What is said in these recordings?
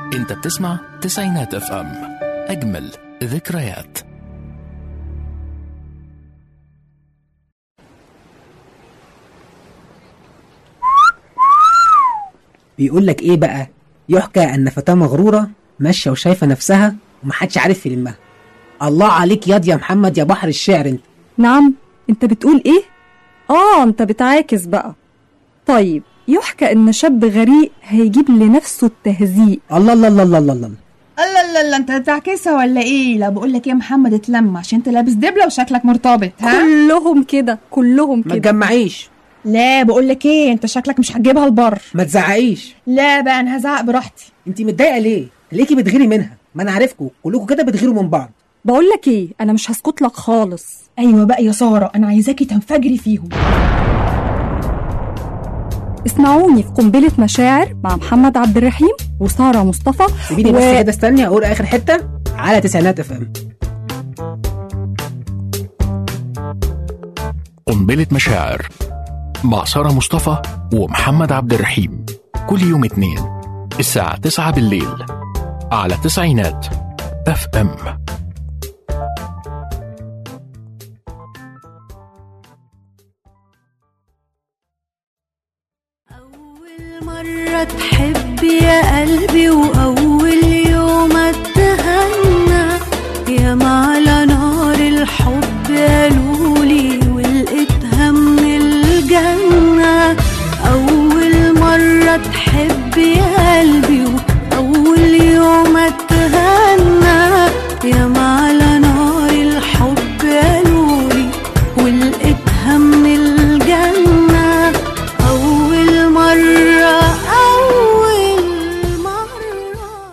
انت بتسمع تسعينات اف ام اجمل ذكريات بيقول لك ايه بقى يحكى ان فتاة مغرورة ماشية وشايفة نفسها ومحدش عارف يلمها الله عليك ياض يا محمد يا بحر الشعر انت نعم انت بتقول ايه اه انت بتعاكس بقى طيب يحكى ان شاب غريق هيجيب لنفسه التهزيء الله الله الله الله الله, الله. الله لا لا انت بتعكسها ولا ايه لا بقول لك ايه يا محمد اتلم عشان انت لابس دبله وشكلك مرتبط ها كلهم كده كلهم ما كده تجمعيش لا بقول لك ايه انت شكلك مش هتجيبها البر ما تزعقيش لا بقى انا هزعق براحتي انت متضايقة ليه ليكي بتغيري منها ما انا عارفكم كلكم كده بتغيروا من بعض بقول لك ايه انا مش هسكت لك خالص ايوه بقى يا ساره انا عايزاكي تنفجري فيهم اسمعوني في قنبلة مشاعر مع محمد عبد الرحيم وسارة مصطفى سيبيني بس كده استني اقول اخر حتة على تسعينات اف ام قنبلة مشاعر مع سارة مصطفى ومحمد عبد الرحيم كل يوم اثنين الساعة 9 بالليل على تسعينات اف ام أول مرة تحب يا قلبي وأول يوم اتهنى يا على نار الحب قالولي ولقيتها من الجنة أول مرة تحب يا قلبي وأول يوم اتهنى يا على نار الحب قالولي ولقيتها من الجنة أول مرة أول مرة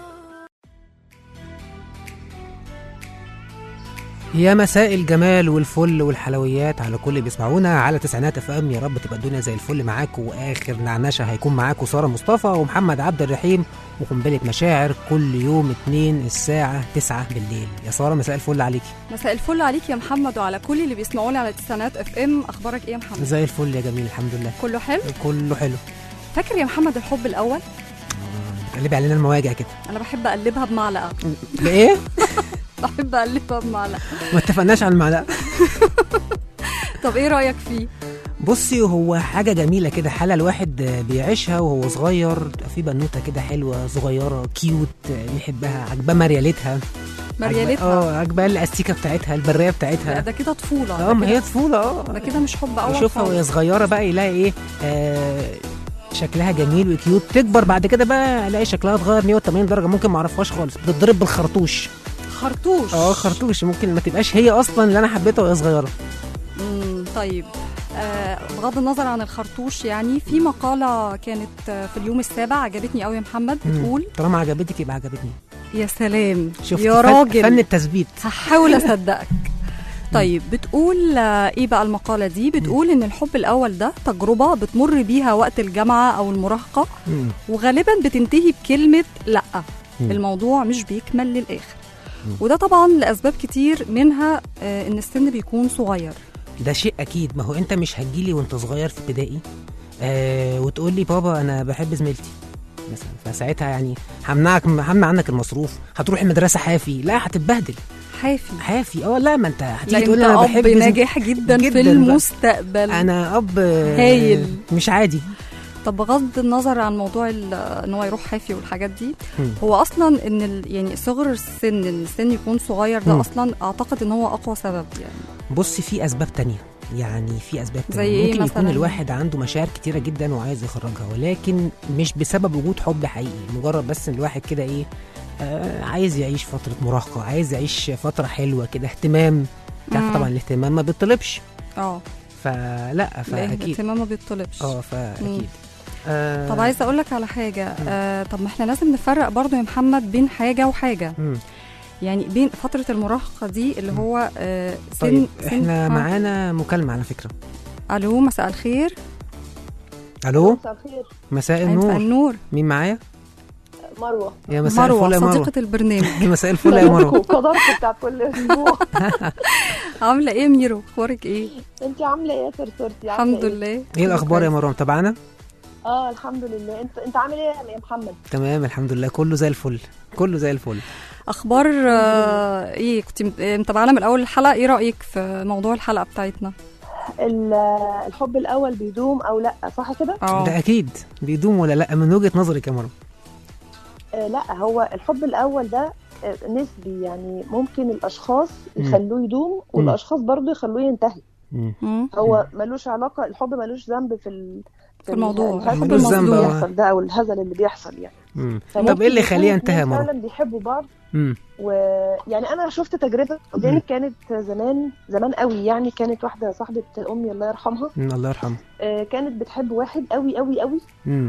يا مساء الجمال والفل والحلويات على كل اللي بيسمعونا على تسعينات اف ام يا رب تبقى الدنيا زي الفل معاكم واخر نعنشه هيكون معاكم ساره مصطفى ومحمد عبد الرحيم وقنبله مشاعر كل يوم اتنين الساعه 9 بالليل يا ساره مساء الفل عليكي مساء الفل عليك يا محمد وعلى كل اللي بيسمعوني على تسعينات اف ام اخبارك ايه يا محمد زي الفل يا جميل الحمد لله كله حلو كله حلو فاكر يا محمد الحب الاول قلبي علينا المواجع كده انا بحب اقلبها بمعلقه بايه بحب اقلبها بمعلقه ما اتفقناش على المعلقه طب ايه رايك فيه بصي هو حاجة جميلة كده حالة الواحد بيعيشها وهو صغير في بنوتة كده حلوة صغيرة كيوت بيحبها عجباه مريالتها مريالتها اه عجباه الاستيكة بتاعتها البرية لا بتاعتها ده كده طفوله اه ده ما كده- هي طفولة اه ده كده مش حب اول يشوفها خالص. وهي صغيرة بقى يلاقي ايه آه شكلها جميل وكيوت تكبر بعد كده بقى الاقي شكلها اتغير 180 درجة ممكن ما اعرفهاش خالص بتضرب بالخرطوش خرطوش اه خرطوش ممكن ما تبقاش هي اصلا اللي انا حبيتها وهي صغيرة مم، طيب آه بغض النظر عن الخرطوش يعني في مقالة كانت آه، في اليوم السابع عجبتني قوي يا محمد مم. بتقول طالما عجبتك يبقى عجبتني يا سلام شفت يا فن- راجل فن التثبيت هحاول اصدقك طيب بتقول آه، ايه بقى المقالة دي بتقول ان الحب الاول ده تجربة بتمر بيها وقت الجامعة او المراهقة مم. وغالبا بتنتهي بكلمة لا مم. الموضوع مش بيكمل للآخر وده طبعا لأسباب كتير منها آه، ان السن بيكون صغير ده شيء اكيد ما هو انت مش هتجيلي وانت صغير في ابتدائي آه وتقول لي بابا انا بحب زميلتي مثلا فساعتها يعني همنعك همنع عنك المصروف هتروح المدرسه حافي لا هتتبهدل حافي حافي اه لا ما انت لا هتيجي انت تقول لي انا اب بحب زميلتي. ناجح جدا, جداً في بقى. المستقبل انا اب آه، هايل. مش عادي طب بغض النظر عن موضوع ال- ان هو يروح حافي والحاجات دي مم. هو اصلا ان ال يعني صغر السن ان السن يكون صغير ده مم. اصلا اعتقد ان هو اقوى سبب يعني بصي في اسباب تانية يعني في اسباب زي تانية إيه ممكن يكون مثلاً؟ الواحد عنده مشاعر كتيره جدا وعايز يخرجها ولكن مش بسبب وجود حب حقيقي مجرد بس ان الواحد كده ايه آه عايز يعيش فتره مراهقه عايز يعيش فتره حلوه كده اهتمام تعرف مم. طبعا الاهتمام ما بيطلبش اه فلا فاكيد الاهتمام ما بيطلبش اه مم. فاكيد آه طب عايزه اقول لك على حاجه آه طب ما احنا لازم نفرق برضو يا محمد بين حاجه وحاجه مم. يعني بين فتره المراهقه دي اللي هو آه سن طيب سن احنا آه. معانا مكالمه على فكره الو مساء الخير الو مساء الخير مساء مساء النور النور مين معايا مروه يا مساء الفل مروه يا مروه صديقه البرنامج يا مساء الفل يا مروه قدرت بتاع كل اسبوع عامله ايه يا ميرو اخبارك ايه انت عامله ايه يا سرسرتي عاملة الحمد إيه؟ لله ايه الاخبار يا كويس. مروه متابعانا اه الحمد لله انت انت عامل ايه يا محمد تمام الحمد لله كله زي الفل كله زي الفل اخبار آه، ايه كنت مت- متابعانا من اول الحلقه ايه رايك في موضوع الحلقه بتاعتنا ال- الحب الاول بيدوم او لا صح كده اه ده اكيد بيدوم ولا لا من وجهه نظرك يا مروه آه لا هو الحب الاول ده آه، نسبي يعني ممكن الاشخاص مم. يخلوه يدوم والاشخاص برضو يخلوه ينتهي مم. مم. هو ملوش علاقه الحب ملوش ذنب في ال... في الموضوع. الهزل ملوش اللي ذنب، آه. بيحصل ده او الهزل اللي بيحصل يعني مم. فممكن طب ايه اللي يكون يخليه ينتهي يا اتنين مروه فعلا بيحبوا بعض مم. ويعني انا شفت تجربه قدامي كانت زمان زمان قوي يعني كانت واحده صاحبه امي الله يرحمها مم. الله يرحمه آه، كانت بتحب واحد قوي قوي قوي مم.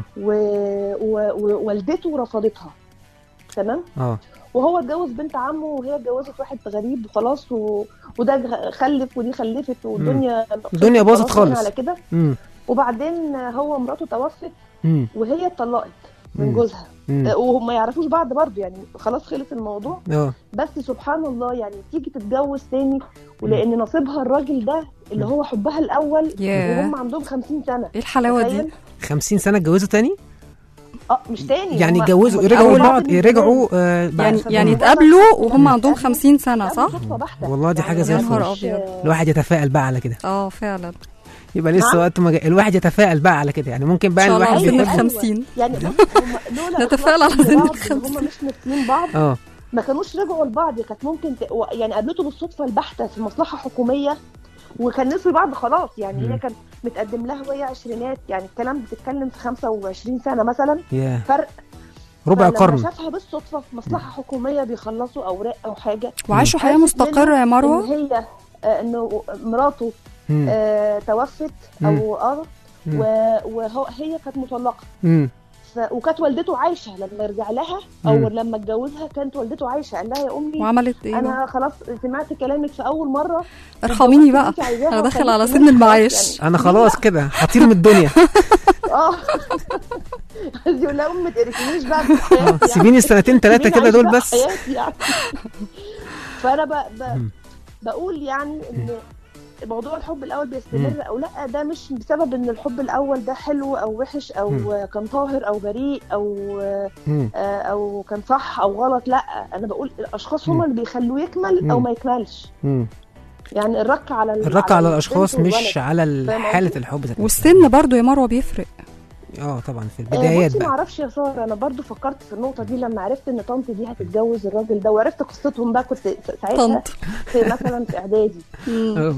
و- و- ووالدته رفضتها تمام اه وهو اتجوز بنت عمه وهي اتجوزت واحد غريب وخلاص و... وده غ- خلف ودي خلفت والدنيا الدنيا باظت خلاص يعني خالص. على كده مم. وبعدين هو مراته توفت مم. وهي اتطلقت من مم. جوزها مم. آه، وهم ما يعرفوش بعض برضه يعني خلاص خلص الموضوع اه بس سبحان الله يعني تيجي تتجوز تاني ولان نصيبها الراجل ده اللي هو حبها الاول ياه. وهم عندهم 50 سنه ايه الحلاوه دي تخيل؟ 50 سنه اتجوزوا تاني اه مش تاني يعني هم- اتجوزوا هم رجعوا اتجوزوا لبعض من زمان. رجعوا آه بعد يعني بعد يعني سنة. اتقابلوا وهم عندهم اتقابلوا. 50 سنه صح صدفة بحتة. والله دي حاجة زي يا نهار الفل. ابيض الواحد يتفائل بقى على كده اه فعلا يبقى لسه نعم. وقت ما جاء الواحد يتفائل بقى على كده يعني ممكن ان بقى شاء الله الواحد على سن بيحب- ال بيحب 50 يعني بص هم لولا نتفائل على إخلاصهم سن لبعض الخمسين. وهم مش ناسيين بعض اه ما كانوش رجعوا لبعض كانت ممكن ت... و- يعني قابلته بالصدفه البحته في مصلحه حكوميه وكان نسوا بعض خلاص يعني مم. هي كان متقدم لها وهي عشرينات يعني الكلام بتتكلم في 25 سنه مثلا يا فرق ربع فلما قرن شافها بالصدفه في مصلحه حكوميه بيخلصوا اوراق او حاجه وعاشوا حياه حاسس مستقره منها يا ان مروه هي آه، انه مراته مم. آه، توفت او اه مم. و- وهو هي كانت مطلقه مم. ف... وكانت والدته عايشه لما يرجع لها او مم. لما اتجوزها كانت والدته عايشه قال لها يا امي وعملت ايه بقى؟ انا خلاص سمعت كلامك في اول مره ارحميني بقى واتجوزت اللي انت عايزاها انا داخل وخليكي على منها سن خلاص المعاش انا خلاص كده هطير من الدنيا يعني. اه عايز يقول لها امي ما تقرفنيش بقى في حياتي آه، يعني. سيبيني السنتين ثلاثه سيبيني كده أعيش دول بقى بس حياتي يعني. فانا ب... ب... مم. بقول يعني ان موضوع الحب الاول بيستمر او لا ده مش بسبب ان الحب الاول ده حلو او وحش او مم. كان طاهر او بريء او مم. آه، او كان صح او غلط لا انا بقول الاشخاص هم مم. اللي بيخلوه يكمل او مم. ما يكملش مم. يعني الرك على ال- الرك على البنت الاشخاص والولد. مش على فاهم حاله قصدي؟ الحب ذات نفسها. والسن برضو يا مروه بيفرق اه طبعا في آه، البدايات بصي ما بقى اعرفش يا ساره انا برضو فكرت في النقطه دي لما عرفت ان طنط دي هتتجوز الراجل ده وعرفت قصتهم بقى كنت ساعتها طنط في مثلا في اعدادي مم. آه. ف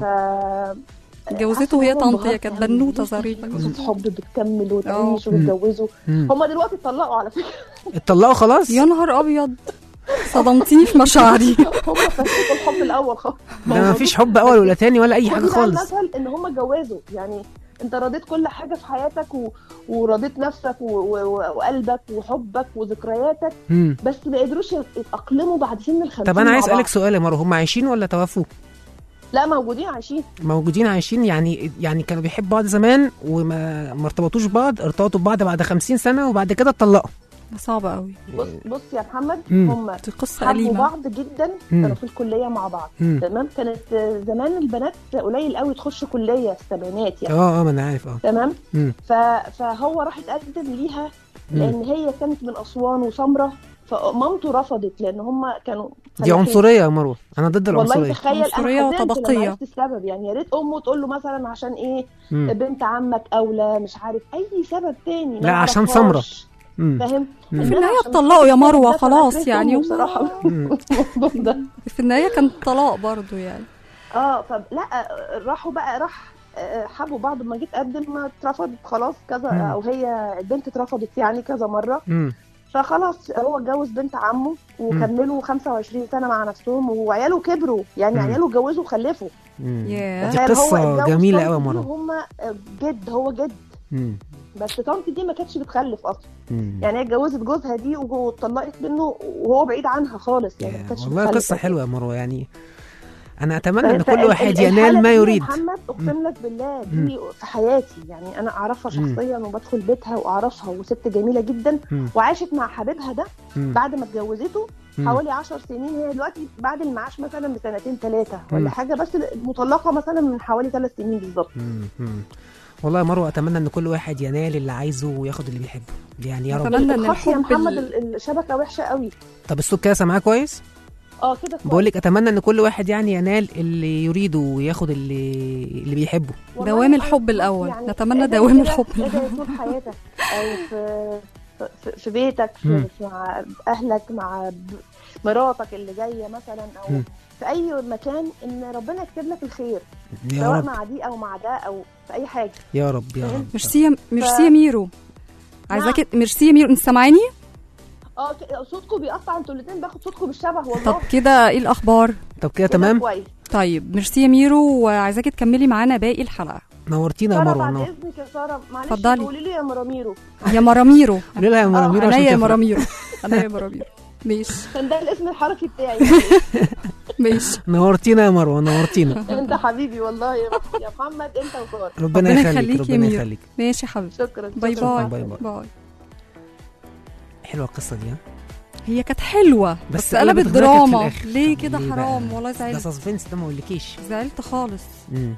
اتجوزته وهي حاسة إن هو طنط هي انبهرت كانت يعني. بنوته دي ظريفه قصة حب بتكمل وتعيش مم. ويتجوزوا مم. هما دلوقتي اتطلقوا على فكره اتطلقوا خلاص يا نهار ابيض صدمتيني في مشاعري هما فسكوا الحب الاول خالص ده ما فيش حب اول ولا تاني ولا اي حاجه خدي بقى خالص المثل ان هم جوزوا يعني انت رضيت كل حاجه في حياتك و... ورضيت نفسك و... و... وقلبك وحبك وذكرياتك مم. بس ما قدروش يتاقلموا بعد سن الخمسين طب انا مع عايز بعض. اسالك سؤال يا مروه هم عايشين ولا توفوا لا موجودين عايشين موجودين عايشين يعني يعني كانوا بيحبوا بعض زمان وما ما ارتبطوش ببعض ارتبطوا ببعض بعد 50 سنه وبعد كده اتطلقوا ده صعب قوي بص بص يا محمد مم. هم دي قصه حبوا أليمة بعض جدا مم. كانوا في الكليه مع بعض مم. تمام كانت آه، زمان البنات قليل قوي تخش كليه في السبعينات يعني اه اه ما انا عارف اه تمام مم. ف... فهو راح يتقدم ليها مم. لان هي كانت من اسوان وسمره فمامته رفضت لان هم كانوا دي فلاحين. عنصريه يا مروه انا ضد والله العنصريه تخيل عنصرية انا حزنت وطبقية. لما عرفت السبب يعني يا ريت امه تقول له مثلا عشان ايه مم. بنت عمك اولى مش عارف اي سبب تاني ما لا، عشان نعرفهاش. سمرة. مم. فاهم مم. في إنما النهاية عشان اتطلقوا يا خاطر مروة ده خلاص فأنا يعني. أمه بصراحه مم. الموضوع ده في النهايه كان طلاق برضو يعني اه فلا راحوا بقى راح آه، حبوا بعض ما جيت اقدم ما اترفضت خلاص كذا مم. او هي البنت اترفضت يعني كذا مره مم. فخلاص هو اتجوز بنت عمه وكملوا 25 سنه مع نفسهم وعياله كبروا يعني مم. عياله اتجوزوا وخلفوا مم. ياه. دي تخيل هو قصه اتجوز جميله طنط قوي يا دي مروه وهم جد هو جد مم. بس طنط دي ما كانتش بتخلف اصلا مم. يعني هي اتجوزت جوزها دي واتطلقت منه وهو بعيد عنها خالص يعني ما يا، كانتش والله بتخلف قصه أساساً. حلوه يا مروه يعني انا اتمنى ان فأنت كل ال- واحد ال- ينال الحالة ما دي يا يريد محمد اقسم لك بالله دي في حياتي يعني انا اعرفها مم. شخصيا وبدخل بيتها واعرفها وست جميله جدا مم. وعاشت مع حبيبها ده مم. بعد ما اتجوزته مم. حوالي 10 سنين هي دلوقتي بعد المعاش مثلا بسنتين ثلاثه مم. ولا حاجه بس مطلقه مثلا من حوالي ثلاث سنين بالظبط مم. مم. والله يا مروه اتمنى ان كل واحد ينال اللي عايزه وياخد اللي بيحبه يعني يا رب أتمنى إن الخط يا الحب محمد ال- ال- الشبكه وحشه قوي طب الصوت كده سامعاه كويس اه كده كويس. بقول لك اتمنى ان كل واحد يعني ينال اللي يريده وياخد اللي اللي بيحبه والله دوام أنا الحب بص الأول. يعني نتمنى ادعي دوام كده- الحب ادعي طول حياتك أو في في, في بيتك مم. في, في مع اهلك مع ب- مراتك اللي جايه مثلا او مم. في اي مكان ان ربنا يكتب لك الخير يا سواء رب مع دي او مع ده او في اي حاجه يا رب يا رب ميرسي يا- ميرسي يا ميرو عايزاكي ميرسي يا ميرو انت سامعاني اه ك- صوتكم بيقطع انتوا الاثنين باخد صوتكم بالشبه والله طب كده ايه الاخبار طب كده كده تمام كويس طيب ميرسي يا ميرو وعايزاكي تكملي معانا باقي الحلقه نورتينا يا ساره مروه بعد نور اذنك يا ساره معلش اتفضلي. تقولي لي يا مراميرو يا مراميرو قولي لها يا مرامير انا عشان يا تفرق. مراميرو انا يا مراميرو ماشي كان ده الاسم الحركي بتاعي ماشي نورتينا يا مروه نورتينا انت حبيبي والله يا يا محمد انت وساره ربنا ربنا يخليك يخليك يا ربنا ميرو. يخليك ماشي يا حبيبي شكرا باي شكراً. باي باي باي. باي حلوه القصه دي ها هي كانت حلوه بس بس قلبت قلبت نكد في دراما الآخر. ليه طب كده ليه حرام بقى؟ والله ده زعلت سسبنس ده ما اقولكيش زعلت خالص امم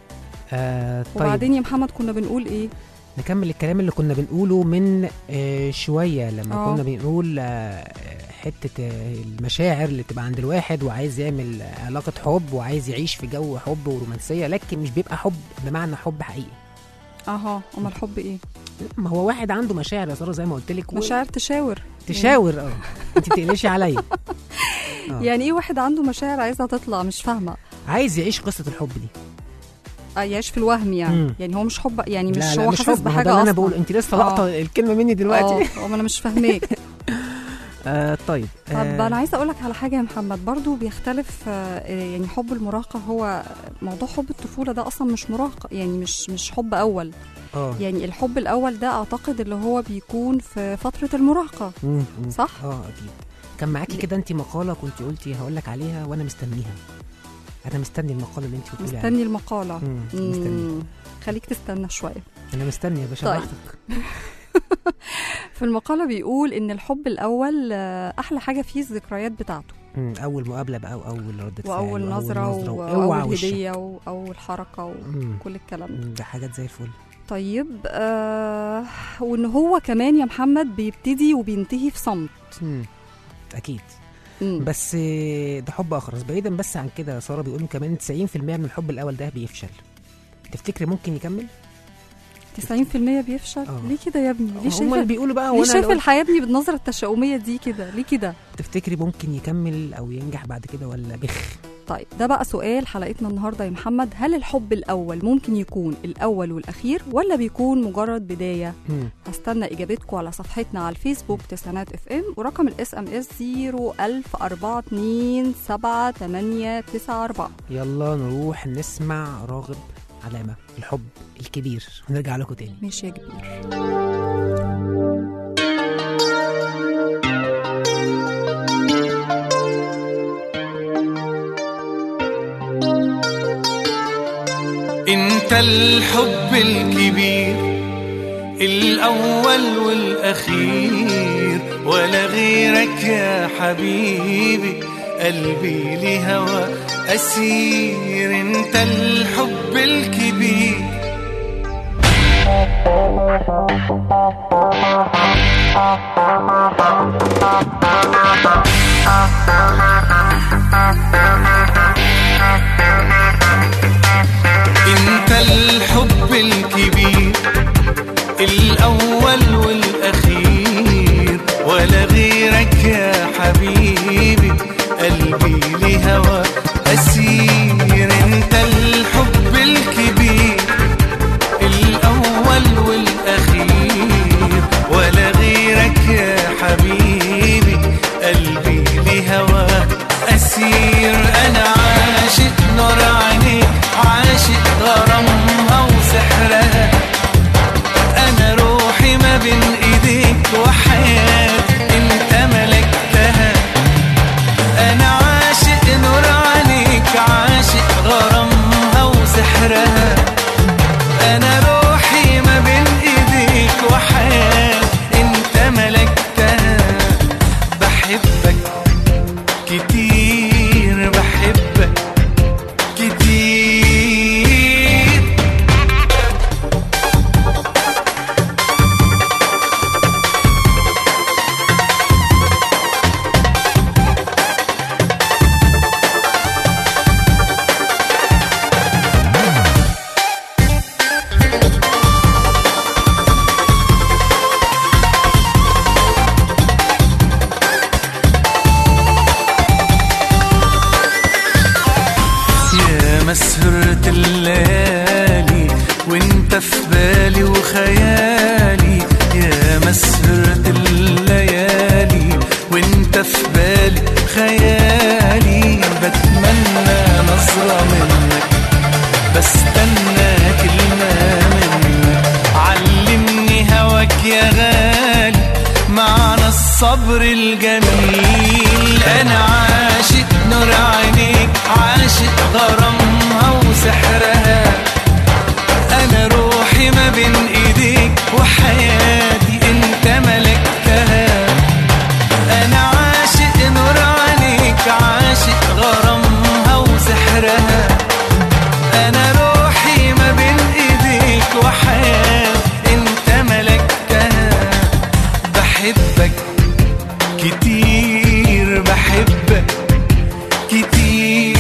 آه طيب وبعدين يا محمد كنا بنقول ايه نكمل الكلام اللي كنا بنقوله من آه شويه لما آه. كنا بنقول آه حته آه المشاعر اللي بتبقى عند الواحد وعايز يعمل آه، علاقه حب وعايز يعيش في جو حب ورومانسيه لكن مش بيبقى حب بمعنى حب حقيقي اها اما الحب ايه ما هو واحد عنده مشاعر يا ساره زي ما قلت لك و- مشاعر تشاور تشاور اه انت تقلشي عليا آه. يعني ايه واحد عنده مشاعر عايزها تطلع مش فاهمه عايز يعيش قصه الحب دي آه، يعيش في الوهم يعني مم. يعني هو مش حب يعني مش لا لا هو مش حاسس حب هو ده بحاجه اللي انا اصلا بقول انت لسه لقطه الكلمه مني دلوقتي اه ما انا مش فاهماك آه طيب طب آه انا عايزه اقول لك على حاجه يا محمد برضو بيختلف آه، يعني حب المراهقه هو موضوع حب الطفوله ده اصلا مش مراهقه يعني مش مش حب اول اه يعني الحب الاول ده اعتقد اللي هو بيكون في فتره المراهقه مم، مم. صح اه اكيد كان معاكي كده انت مقاله كنت قلتي هقول لك عليها وانا مستنيها انا مستني المقاله اللي انت بتقولي عليها مستني المقاله مم، مستني مم. خليك تستنى شويه انا مستني يا باشا طيب. براحتك. في المقاله بيقول ان الحب الاول آه، احلى حاجه فيه الذكريات بتاعته مم، اول مقابله بقى واول رده فعل واول نظره و- واوعى واول وشك. هديه واول حركه مم، وكل الكلام ده مم، ده حاجات زي الفل طيب آه وان هو كمان يا محمد بيبتدي وبينتهي في صمت مم، اكيد مم. بس آه، ده حب اخرس بعيدا بس عن كده يا ساره بيقولوا كمان 90% من الحب الاول ده بيفشل تفتكري ممكن يكمل 90% بيفشل آه. ليه كده يا ابني ليه هم اللي شايفه بيقولوا بقى ليه وانا شايفه اللي الحياه يا ابني بالنظره التشاؤميه دي كده ليه كده تفتكري ممكن يكمل او ينجح بعد كده ولا بخ طيب ده بقى سؤال حلقتنا النهارده يا محمد هل الحب الاول ممكن يكون الاول والاخير ولا بيكون مجرد بدايه مم. هستنى اجابتكم على صفحتنا على الفيسبوك تسعينات اف ام ورقم الاس ام اس 010427894 يلا نروح نسمع راغب علامة الحب الكبير ونرجع لكم تاني ماشي يا كبير انت الحب الكبير الاول والاخير ولا غيرك يا حبيبي قلبي لهوى اسير انت الحب الكبير انت الحب الكبير الاول والاخير ولا غيرك يا حبيبي قلبي لهوى اسير انت الحب الكبير الاول والاخير ولا غيرك يا حبيبي قلبي لهوى اسير انا عاشق نور عينيك عاشق غرامها وسحرها في بالي خيالي بتمنى نظرة منك بستنى كلمة منك علمني هواك يا غالي معنى الصبر الجميل انا عاشق نور عينيك عاشق غرامها وسحرها انا روحي ما بين ايديك وحياتي انت ملكتها انا عاشق نور عينيك عاشق غرامها وسحرها انا روحي ما بين ايديك وحياتي انت ملكتها بحبك كتير بحبك كتير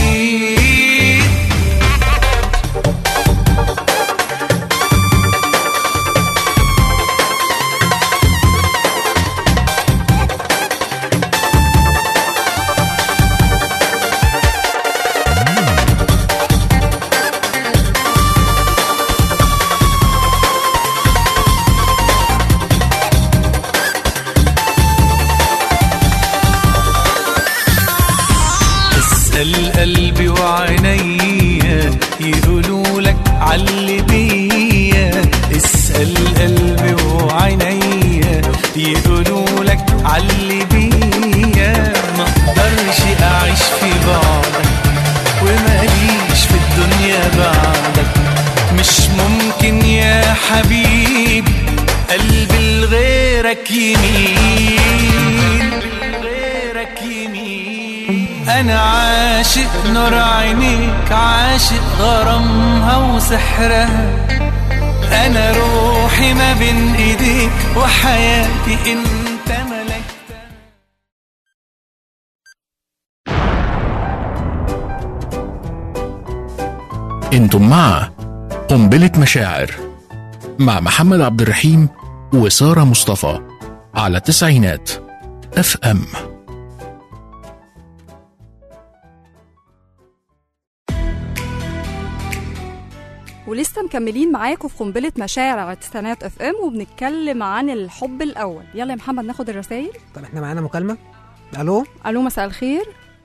اسأل قلبي وعينيا يقولوا لك علي بيا اسأل قلبي وعينيا يقولوا لك علي بيا ما اقدرش اعيش في بعدك وماليش في الدنيا بعدك مش ممكن يا حبيبي قلبي لغيرك يميل غيرك يمين انا عاشق نور عينيك عاشق غرامها وسحرها انا روحي ما بين ايديك وحياتي انت ملكتها انتم مع قنبلة مشاعر مع محمد عبد الرحيم وسارة مصطفى على تسعينات اف ام ولسه مكملين معاكم في قنبله مشاعر على تسعينات اف ام وبنتكلم عن الحب الاول يلا يا محمد ناخد الرسائل طب احنا معانا مكالمة الو الو مساء الخير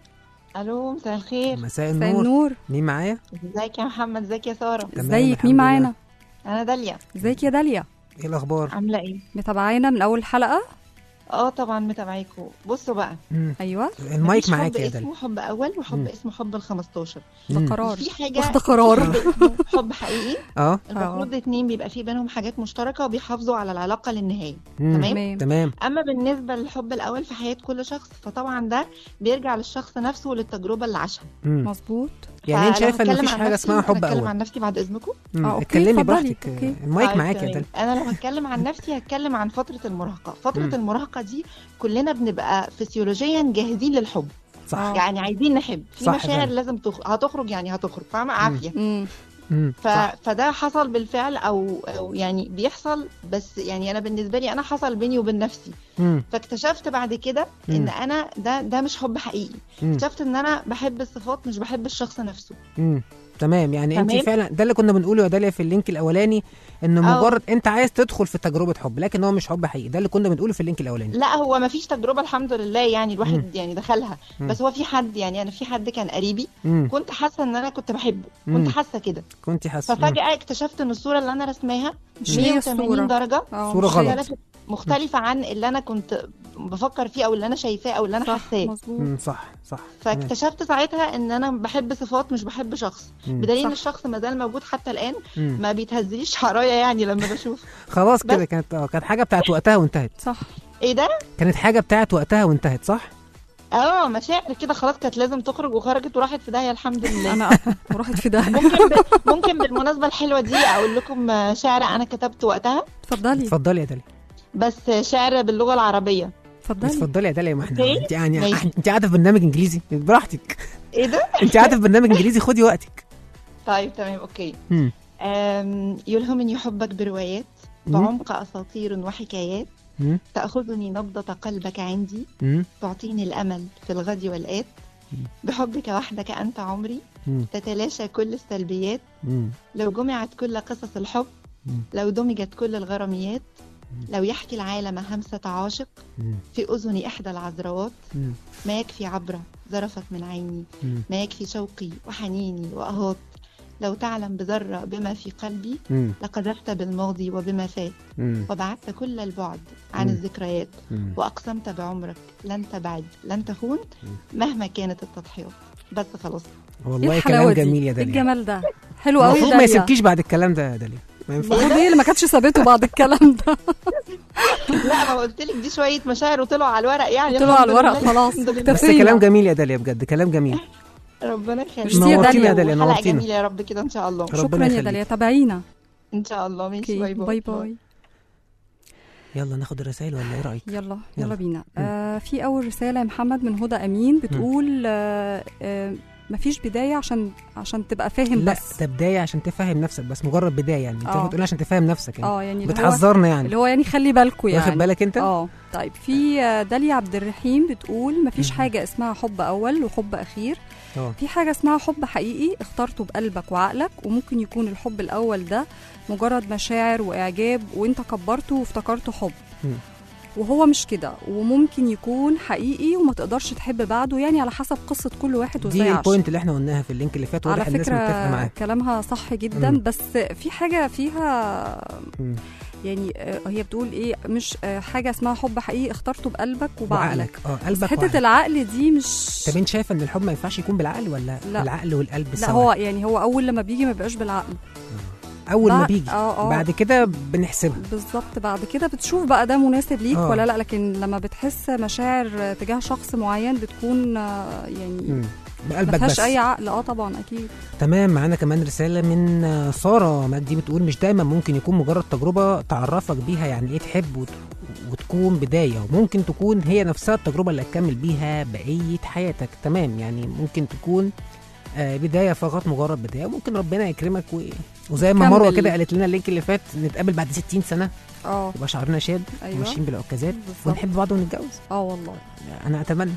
الو مساء الخير مساء مساء النور النور مين معايا ازيك يا محمد ازيك يا ساره تمام، ازيك الحمد مين لله. معانا انا داليا ازيك يا داليا ايه الاخبار عامله ايه متابعانا من اول حلقه اه طبعا متابعيكوا بصوا بقى مم. ايوه المايك مفيش معاك حب يا اسمه داليا حب اول وحب مم. اسمه حب ال 15 ده مم. قرار في حاجه واخده قرار حب اسمه حب حقيقي اه المفروض اتنين بيبقى في بينهم حاجات مشتركه وبيحافظوا على العلاقه للنهايه مم. تمام تمام تمام اما بالنسبه للحب الاول في حياه كل شخص فطبعا ده بيرجع للشخص نفسه وللتجربه اللي عاشها مم. مظبوط يعني انت فلو شايفه ان هتكلم مفيش عن حاجه نفسي اسمها ممكن حب اتكلم اول عن نفسي بعد اذنكم مم. آه، أوكي، اتكلمي اتفضلي، براحتك أوكي. المايك طيب معاك يا تمام. داليا انا لو هتكلم عن نفسي هتكلم عن فتره المراهقه فتره مم. المراهقه دي كلنا بنبقى فسيولوجيا جاهزين للحب صح آه. يعني عايزين نحب في صح مشاعر فعلا. لازم تخ... هتخرج يعني هتخرج فاهمه عافيه امم مم. ف... صح. فده حصل بالفعل او او يعني بيحصل بس يعني انا بالنسبه لي انا حصل بيني وبين نفسي مم. فاكتشفت بعد كده مم. ان انا ده ده مش حب حقيقي مم. اكتشفت ان انا بحب الصفات مش بحب الشخص نفسه مم. تمام يعني انت تمام. فعلا ده اللي كنا بنقوله يا داليا في اللينك الاولاني ان أه. مجرد انت عايز تدخل في تجربه حب لكن هو مش حب حقيقي ده اللي كنا بنقوله في اللينك الاولاني لا هو ما فيش تجربه الحمد لله يعني الواحد مم. يعني دخلها مم. بس هو في حد يعني انا في حد كان قريبي مم. كنت حاسه ان انا كنت بحبه مم. كنت حاسه كده كنت حاسه مم. ففجاه اكتشفت ان الصوره اللي انا رسماها مش هي الصورة. 180 درجه اه صورة مش غلط. هي. مختلفة مختلفة عن اللي أنا كنت بفكر فيه أو اللي أنا شايفاه أو اللي أنا صح حاساه مظبوط مم. صح صح تمام. فاكتشفت ساعتها إن أنا بحب صفات مش بحب شخص مم. بدليل إن صح. الشخص ما زال موجود حتى الآن مم. ما بيتهزليش شعرايا يعني لما بشوف خلاص كده بس. كانت اه كانت حاجه بتاعت وقتها وانتهت صح إيه ده؟ كانت حاجه بتاعت وقتها وانتهت صح اه مشاعر كده خلاص كانت لازم تخرج وخرجت وراحت في داهية الحمد لله انا وراحت في ده ممكن ب... ممكن بالمناسبة الحلوة دي أقول لكم شعر أنا كتبت وقتها اتفضلي اتفضلي يا داليا بس شعر باللغة العربية اتفضلي اتفضلي يا داليا ما احنا اوكي. انت يعني ماشي. انت قاعده في برنامج انجليزي براحتك إيه ده؟ انت قاعده في برنامج انجليزي خدي وقتك طيب تمام أوكي مم. أم، يلهمني حبك بروايات مم. بعمق أساطير وحكايات مم. تأخذني نبضة قلبك عندي مم. تعطيني الأمل في الغد والآت بحبك وحدك أنت عمري مم. تتلاشى كل السلبيات مم. لو جمعت كل قصص الحب مم. لو دمجت كل الغراميات لو يحكي العالم همسة عاشق مم. في أذن إحدى العذراوات مم. ما يكفي عبرة ذرفت من عيني مم. ما يكفي شوقي وحنيني وأهات لو تعلم بذرة بما في قلبي مم. لقذفت بالماضي وبما فات مم. وبعدت كل البعد عن مم. الذكريات مم. وأقسمت بعمرك لن تبعد لن تخون مهما كانت التضحيات بس خلاص والله ايه كلام الحلاوه دي جميل يا ايه داليا الجمال ده حلو قوي المفروض ما داليا يسيبكيش بعد الكلام ده يا داليا ما ينفعش المفروض هي اللي ما كانتش سابته بعد الكلام ده لا ما قلت لك دي شوية مشاعر وطلعوا على الورق يعني طلعوا على الحمد الورق لله. خلاص الحمد لله. بس اكتفينا. كلام جميل يا داليا بجد كلام جميل ربنا يخليك ميرسي يا نورتينا داليا. يا داليا حلقة نورتينا جميلة يا رب كده إن شاء الله ربنا شكرا يا يخليك. داليا تابعينا إن شاء الله ماشي اوكي باي باي باي باي يلا ناخد الرسائل ولا ايه رايك يلا يلا. يلا بينا آه في اول رساله يا محمد من هدى امين بتقول آه آه مفيش بدايه عشان عشان تبقى فاهم لا بس ده بدايه عشان تفهم نفسك بس مجرد بدايه يعني انت آه. بتقول عشان تفهم نفسك يعني اه يعني اللي هو بتحذرنا يعني اللي هو يعني خلي بالكوا يعني واخد بالك انت اه طيب في آه، داليا عبد الرحيم بتقول مفيش مم. حاجه اسمها حب اول وحب اخير اه في حاجه اسمها حب حقيقي اخترته بقلبك وعقلك وممكن يكون الحب الاول ده مجرد مشاعر واعجاب وانت كبرته وافتكرته حب مم. وهو مش كده وممكن يكون حقيقي وما تقدرش تحب بعده يعني على حسب قصه كل واحد وازاي دي عاش البوينت اللي احنا قلناها في اللينك اللي فات على واضح الناس متفقه فكره معاه كلامها صح جدا مم. بس في حاجه فيها مم. يعني آه، هي بتقول ايه مش آه، حاجه اسمها حب حقيقي اخترته بقلبك وبعقلك وعقلك اه بس قلبك حته وعقلك. العقل دي مش طب انت شايفه ان الحب ما ينفعش يكون بالعقل ولا لا. العقل والقلب لا سوا هو يعني هو اول لما بيجي ما بيبقاش بالعقل اول ما بعد- بيجي اه اه بعد كده بنحسبها بالظبط بعد كده بتشوف بقى ده مناسب ليك آه. ولا لا لكن لما بتحس مشاعر تجاه شخص معين بتكون آه، يعني مم. ما بقلبك فيهاش بس اي عقل اه طبعا اكيد تمام معانا كمان رسالة من آه، سارة مجدي بتقول مش دايما ممكن يكون مجرد تجربة تعرفك بيها يعني ايه تحب وت... وتكون بداية وممكن تكون هي نفسها التجربة اللي هتكمل بيها بقية حياتك تمام يعني ممكن تكون آه، بداية فقط مجرد بداية وممكن ربنا يكرمك و... وزي ما تكمل. مروة كده قالت لنا اللينك اللي فات نتقابل بعد 60 سنة اه يبقى شعرنا شاد ايوه وماشيين بالعكازات بالظبط ونحب بعض ونتجوز اه والله انا اتمنى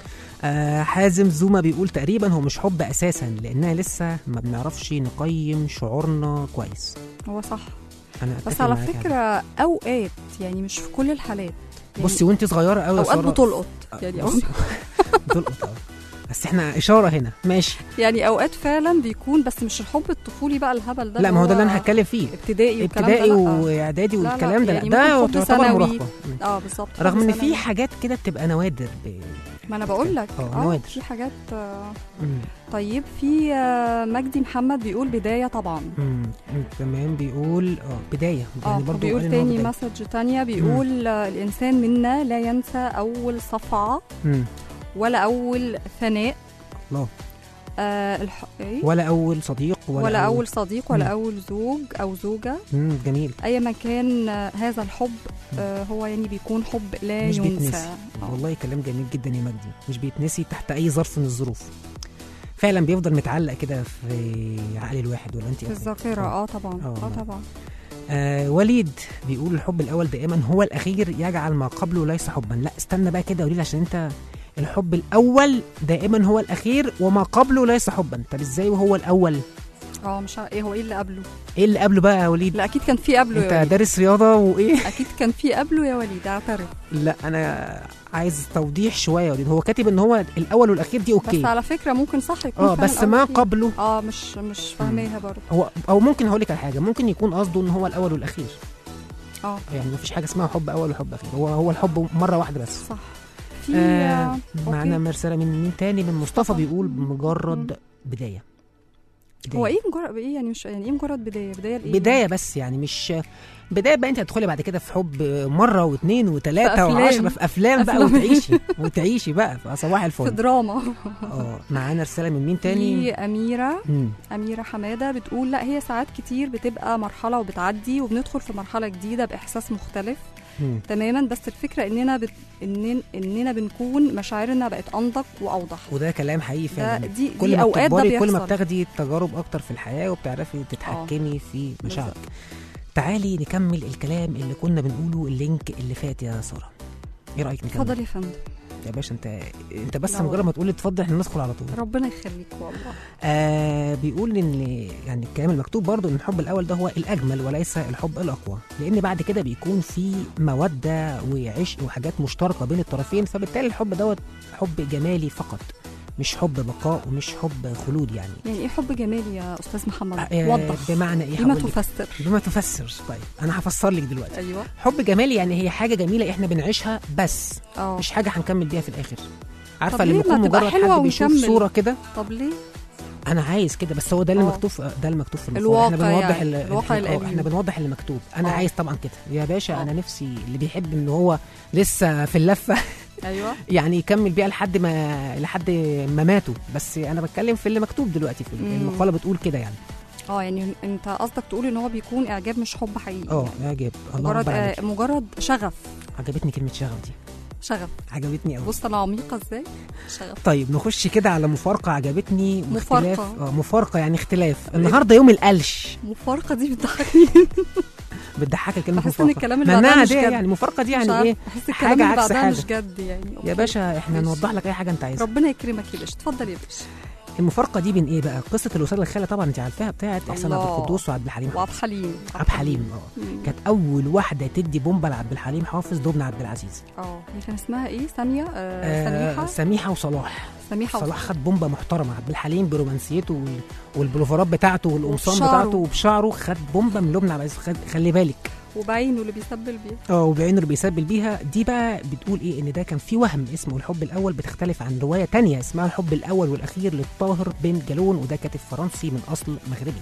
آه حازم زوما بيقول تقريبا هو مش حب اساسا لاننا لسه ما بنعرفش نقيم شعورنا كويس هو صح انا بس أتفق على معاك فكره اوقات يعني مش في كل الحالات يعني بصي وانت صغيره قوي يا اوقات سارة بتلقط آه، يعني بصي، بتلقط اه بس احنا اشاره هنا ماشي يعني اوقات فعلا بيكون بس مش الحب الطفولي بقى الهبل ده لا ما هو ده اللي انا هتكلم فيه ابتدائي والكلام ابتدائي ده لا. واعدادي لا، لا، والكلام ده لا يعني ده ممكن حب يعتبر ثانوي. مراهقه اه بالظبط حب رغم ان ثانوي. في حاجات كده بتبقى نوادر ب... ما انا بقول لك اه اه نوادر في حاجات آه مم. طيب في آه مجدي محمد بيقول بدايه طبعا مم. مم. تمام بيقول اه بدايه اه يعني برضه بيقول قال إن هو تاني بداية. مسج تانية بيقول آه الانسان منا لا ينسى اول صفعه مم. ولا اول ثناء الله آه الح... إيه؟ ولا اول صديق ولا, ولا اول صديق ولا مم. اول زوج او زوجه مم. جميل اي ما كان آه، هذا الحب آه هو يعني بيكون حب لا مش ينسى بيتنسي آه. والله كلام جميل جدا يا مجدي مش بيتنسي تحت اي ظرف من الظروف فعلا بيفضل متعلق كده في عقل الواحد ولا انت في إيه رأيك؟ الذاكره اه طبعا آه. اه طبعا آه وليد بيقول الحب الاول دائما هو الاخير يجعل ما قبله ليس حبا لا استنى بقى كده وليد عشان انت الحب الاول دائما هو الاخير وما قبله ليس حبا طب ازاي وهو الاول اه مش ع- ايه هو ايه اللي قبله ايه اللي قبله بقى يا وليد لا اكيد كان في قبله يا انت وليد دارس رياضه وايه اكيد كان في قبله يا وليد اعترف لا انا عايز توضيح شويه يا وليد هو كاتب ان هو الاول والاخير دي بس اوكي على فكره ممكن صح يكون اه فعلا بس الأول ما فيه. قبله اه مش مش فاهماها برضه هو او ممكن هقول لك على حاجه ممكن يكون قصده ان هو الاول والاخير اه يعني مفيش حاجه اسمها حب اول وحب اخير هو هو الحب مره واحده بس صح في آه آه معانا أوكي. مرسله من مين تاني من مصطفى مصطفى. بيقول مم. مجرد بدايه بداية. هو ايه مجرد ايه يعني مش يعني ايه مجرد بدايه بدايه لايه بدايه بس يعني مش بدايه بقى انت هتدخلي بعد كده في حب مره واثنين وثلاثه في أفلام. وعشرة في افلام بقى أفلام. وتعيشي وتعيشي بقى فصباح في الفل دراما اه معانا رساله من مين تاني في اميره مم. أميرة حمادة بتقول لا هي ساعات كتير بتبقى مرحلة وبتعدي وبندخل في مرحلة جديدة بإحساس مختلف مم. تماما بس الفكرة إننا بت... إنن... إننا بنكون مشاعرنا بقت أنضج وأوضح وده كلام حقيقي ده فعلا دي, كل دي ما أوقات ده بتكبري كل ما بيحصل بتاخدي تجارب اكتر في الحياه وبتعرفي تتحكمي في مشاعرك تعالي نكمل الكلام اللي كنا بنقوله اللينك اللي فات يا ساره ايه رايك نكمل اتفضل يا فندم يا باشا انت انت بس لا مجرد ما تقول لي اتفضل احنا ندخل على طول ربنا يخليك والله آه بيقول ان يعني الكلام المكتوب برضو ان الحب الاول ده هو الاجمل وليس الحب الاقوى لان بعد كده بيكون في موده وعشق وحاجات مشتركه بين الطرفين فبالتالي الحب دوت حب جمالي فقط مش حب بقاء ومش حب خلود يعني يعني ايه حب جمالي يا استاذ محمد آه وضح بمعنى ايه بما هقول لك. تفسر بما تفسر طيب انا هفسر لك دلوقتي ايوه حب جمالي يعني هي حاجه جميله احنا بنعيشها بس اه مش حاجه هنكمل بيها في الاخر طب عارفه ليه لما ما يكون تبقى مجرد حلوة حد بيشوف ونكمل؟ صوره كده طب ليه انا عايز كده بس هو ده اللي آه. مكتوب ده اللي مكتوب في المقال الواقع احنا بنوضح يعني، ال- الواقع آه، الأليم. احنا بنوضح اللي مكتوب انا آه. عايز طبعا كده يا باشا آه. انا نفسي اللي بيحب ان هو لسه في اللفه ايوه يعني يكمل بيها لحد ما لحد ما ماتوا بس انا بتكلم في اللي مكتوب دلوقتي في مم. المقاله بتقول كده يعني اه يعني انت قصدك تقول ان هو بيكون اعجاب مش حب حقيقي اه يعني. اعجاب الله مجرد أكبر عليك. آه مجرد شغف عجبتني كلمه شغف دي شغف عجبتني قوي بص انا عميقه ازاي شغف طيب نخش كده على مفارقه عجبتني واختلاف مفارقة. اه مفارقه يعني اختلاف النهارده يوم القلش مفارقه دي بتضحكني بتضحك الكلمه بحس ان مفارقه الكلام اللي معناها بعدها مش عاديه جد يعني مفارقه دي مش يعني عارفة، ايه بحس حاجة الكلام اللي عكس بعدها حاجة. مش جد يعني يا أوكي. باشا احنا ماشي. نوضح لك اي حاجه انت عايزها ربنا يكرمك يا باشا اتفضل يا باشا المفارقه دي بين ايه بقى قصه الوساده الخاله طبعا انت عارفاها بتاعت احسان عبد الله. القدوس وعبد الحليم وعبد الحليم عبد الحليم اه مم. كانت اول واحده تدي بومبه لعبد الحليم حافظ دبن عبد العزيز اه هي كان اسمها ايه ساميه آه آه سميحه سميحه وصلاح سميحه صلاح وصلاح. خد بومبه محترمه عبد الحليم برومانسيته وال- والبلوفرات بتاعته والقمصان وبشعره. بتاعته وبشعره خد بومبه من لبنى عبد العزيز خد- خلي بالك وبعينه اللي بيسبل بيه اه وبعينه اللي بيسبل بيها دي بقى بتقول ايه ان ده كان في وهم اسمه الحب الاول بتختلف عن روايه تانية اسمها الحب الاول والاخير للطاهر بن جالون وده كاتب فرنسي من اصل مغربي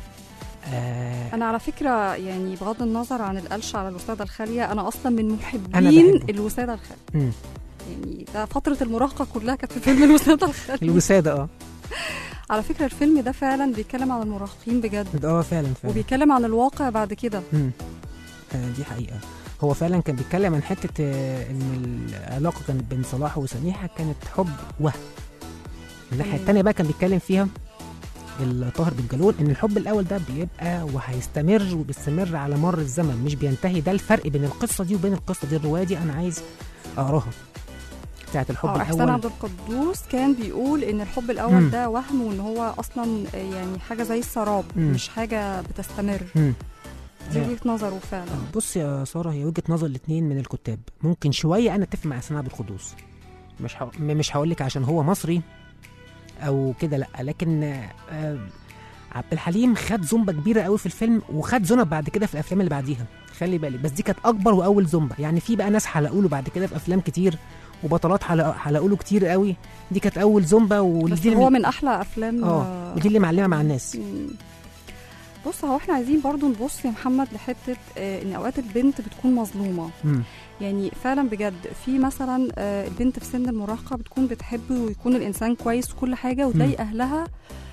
آه انا على فكره يعني بغض النظر عن القلش على الوساده الخاليه انا اصلا من أنا محبين بحبه. الوساده الخاليه مم. يعني ده فتره المراهقه كلها كانت في فيلم الوساده الخاليه الوساده اه على فكره الفيلم ده فعلا بيتكلم عن المراهقين بجد اه فعلا فعلا وبيتكلم عن الواقع بعد كده مم. آه دي حقيقه هو فعلا كان بيتكلم عن حته آه ان العلاقه كانت بين صلاح وسميحه كانت حب وهم الناحيه مم. التانية بقى كان بيتكلم فيها الطاهر بن جالون ان الحب الاول ده بيبقى وهيستمر وبيستمر على مر الزمن مش بينتهي ده الفرق بين القصه دي وبين القصه دي الروايه دي انا عايز اقراها بتاعت الحب اه احسان الاول عبد القدوس كان بيقول ان الحب الاول مم. ده وهم وان هو اصلا يعني حاجه زي السراب مم. مش حاجه بتستمر مم. دي آه. وجهه نظره فعلا بص يا ساره هي وجهه نظر الاثنين من الكتاب ممكن شويه انا اتفق مع احسان عبد القدوس مش ح... مش هقول لك عشان هو مصري او كده لا لكن آه، عبد الحليم خد زومبا كبيره قوي في الفيلم وخد زنب بعد كده في الافلام اللي بعديها خلي بالك بس دي كانت اكبر واول زومبا يعني في بقى ناس حلقوا له بعد كده في افلام كتير وبطلات حلق- حلقوا له كتير قوي دي كانت اول زومبا بس ودي هو اللي من احلى افلام اه ودي اللي معلمه مع الناس مم. بص هو احنا عايزين برضو نبص يا محمد لحته آه، ان اوقات البنت بتكون مظلومه مم. يعني فعلا بجد في مثلا آه، البنت في سن المراهقه بتكون بتحب ويكون الانسان كويس وكل حاجه وتلاقي اهلها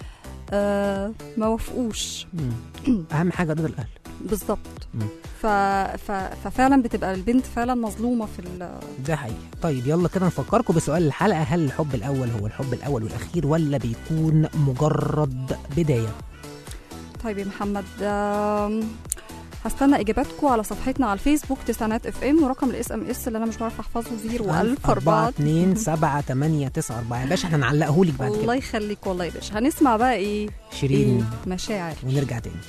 آه ما وافقوش مم. اهم حاجه رضا الاهل بالظبط مم. ف... ف... ففعلا بتبقى البنت فعلا مظلومه في ال... ده حقيقي طيب يلا كده نفكركم بسؤال الحلقة هل الحب الأول هو الحب الأول والأخير ولا بيكون مجرد بداية طيب يا محمد آم، هستنى اجاباتكم على صفحتنا على الفيسبوك تسعينات اف ام ورقم الاس ام اس اللي انا مش بعرف احفظه 01000 أربعة اتنين سبعة تمانية تسعة أربعة يا باشا احنا نعلقهولك بعد الله كده يخليك والله يا باشا هنسمع بقى ايه شيرين ايه مشاعر ونرجع تاني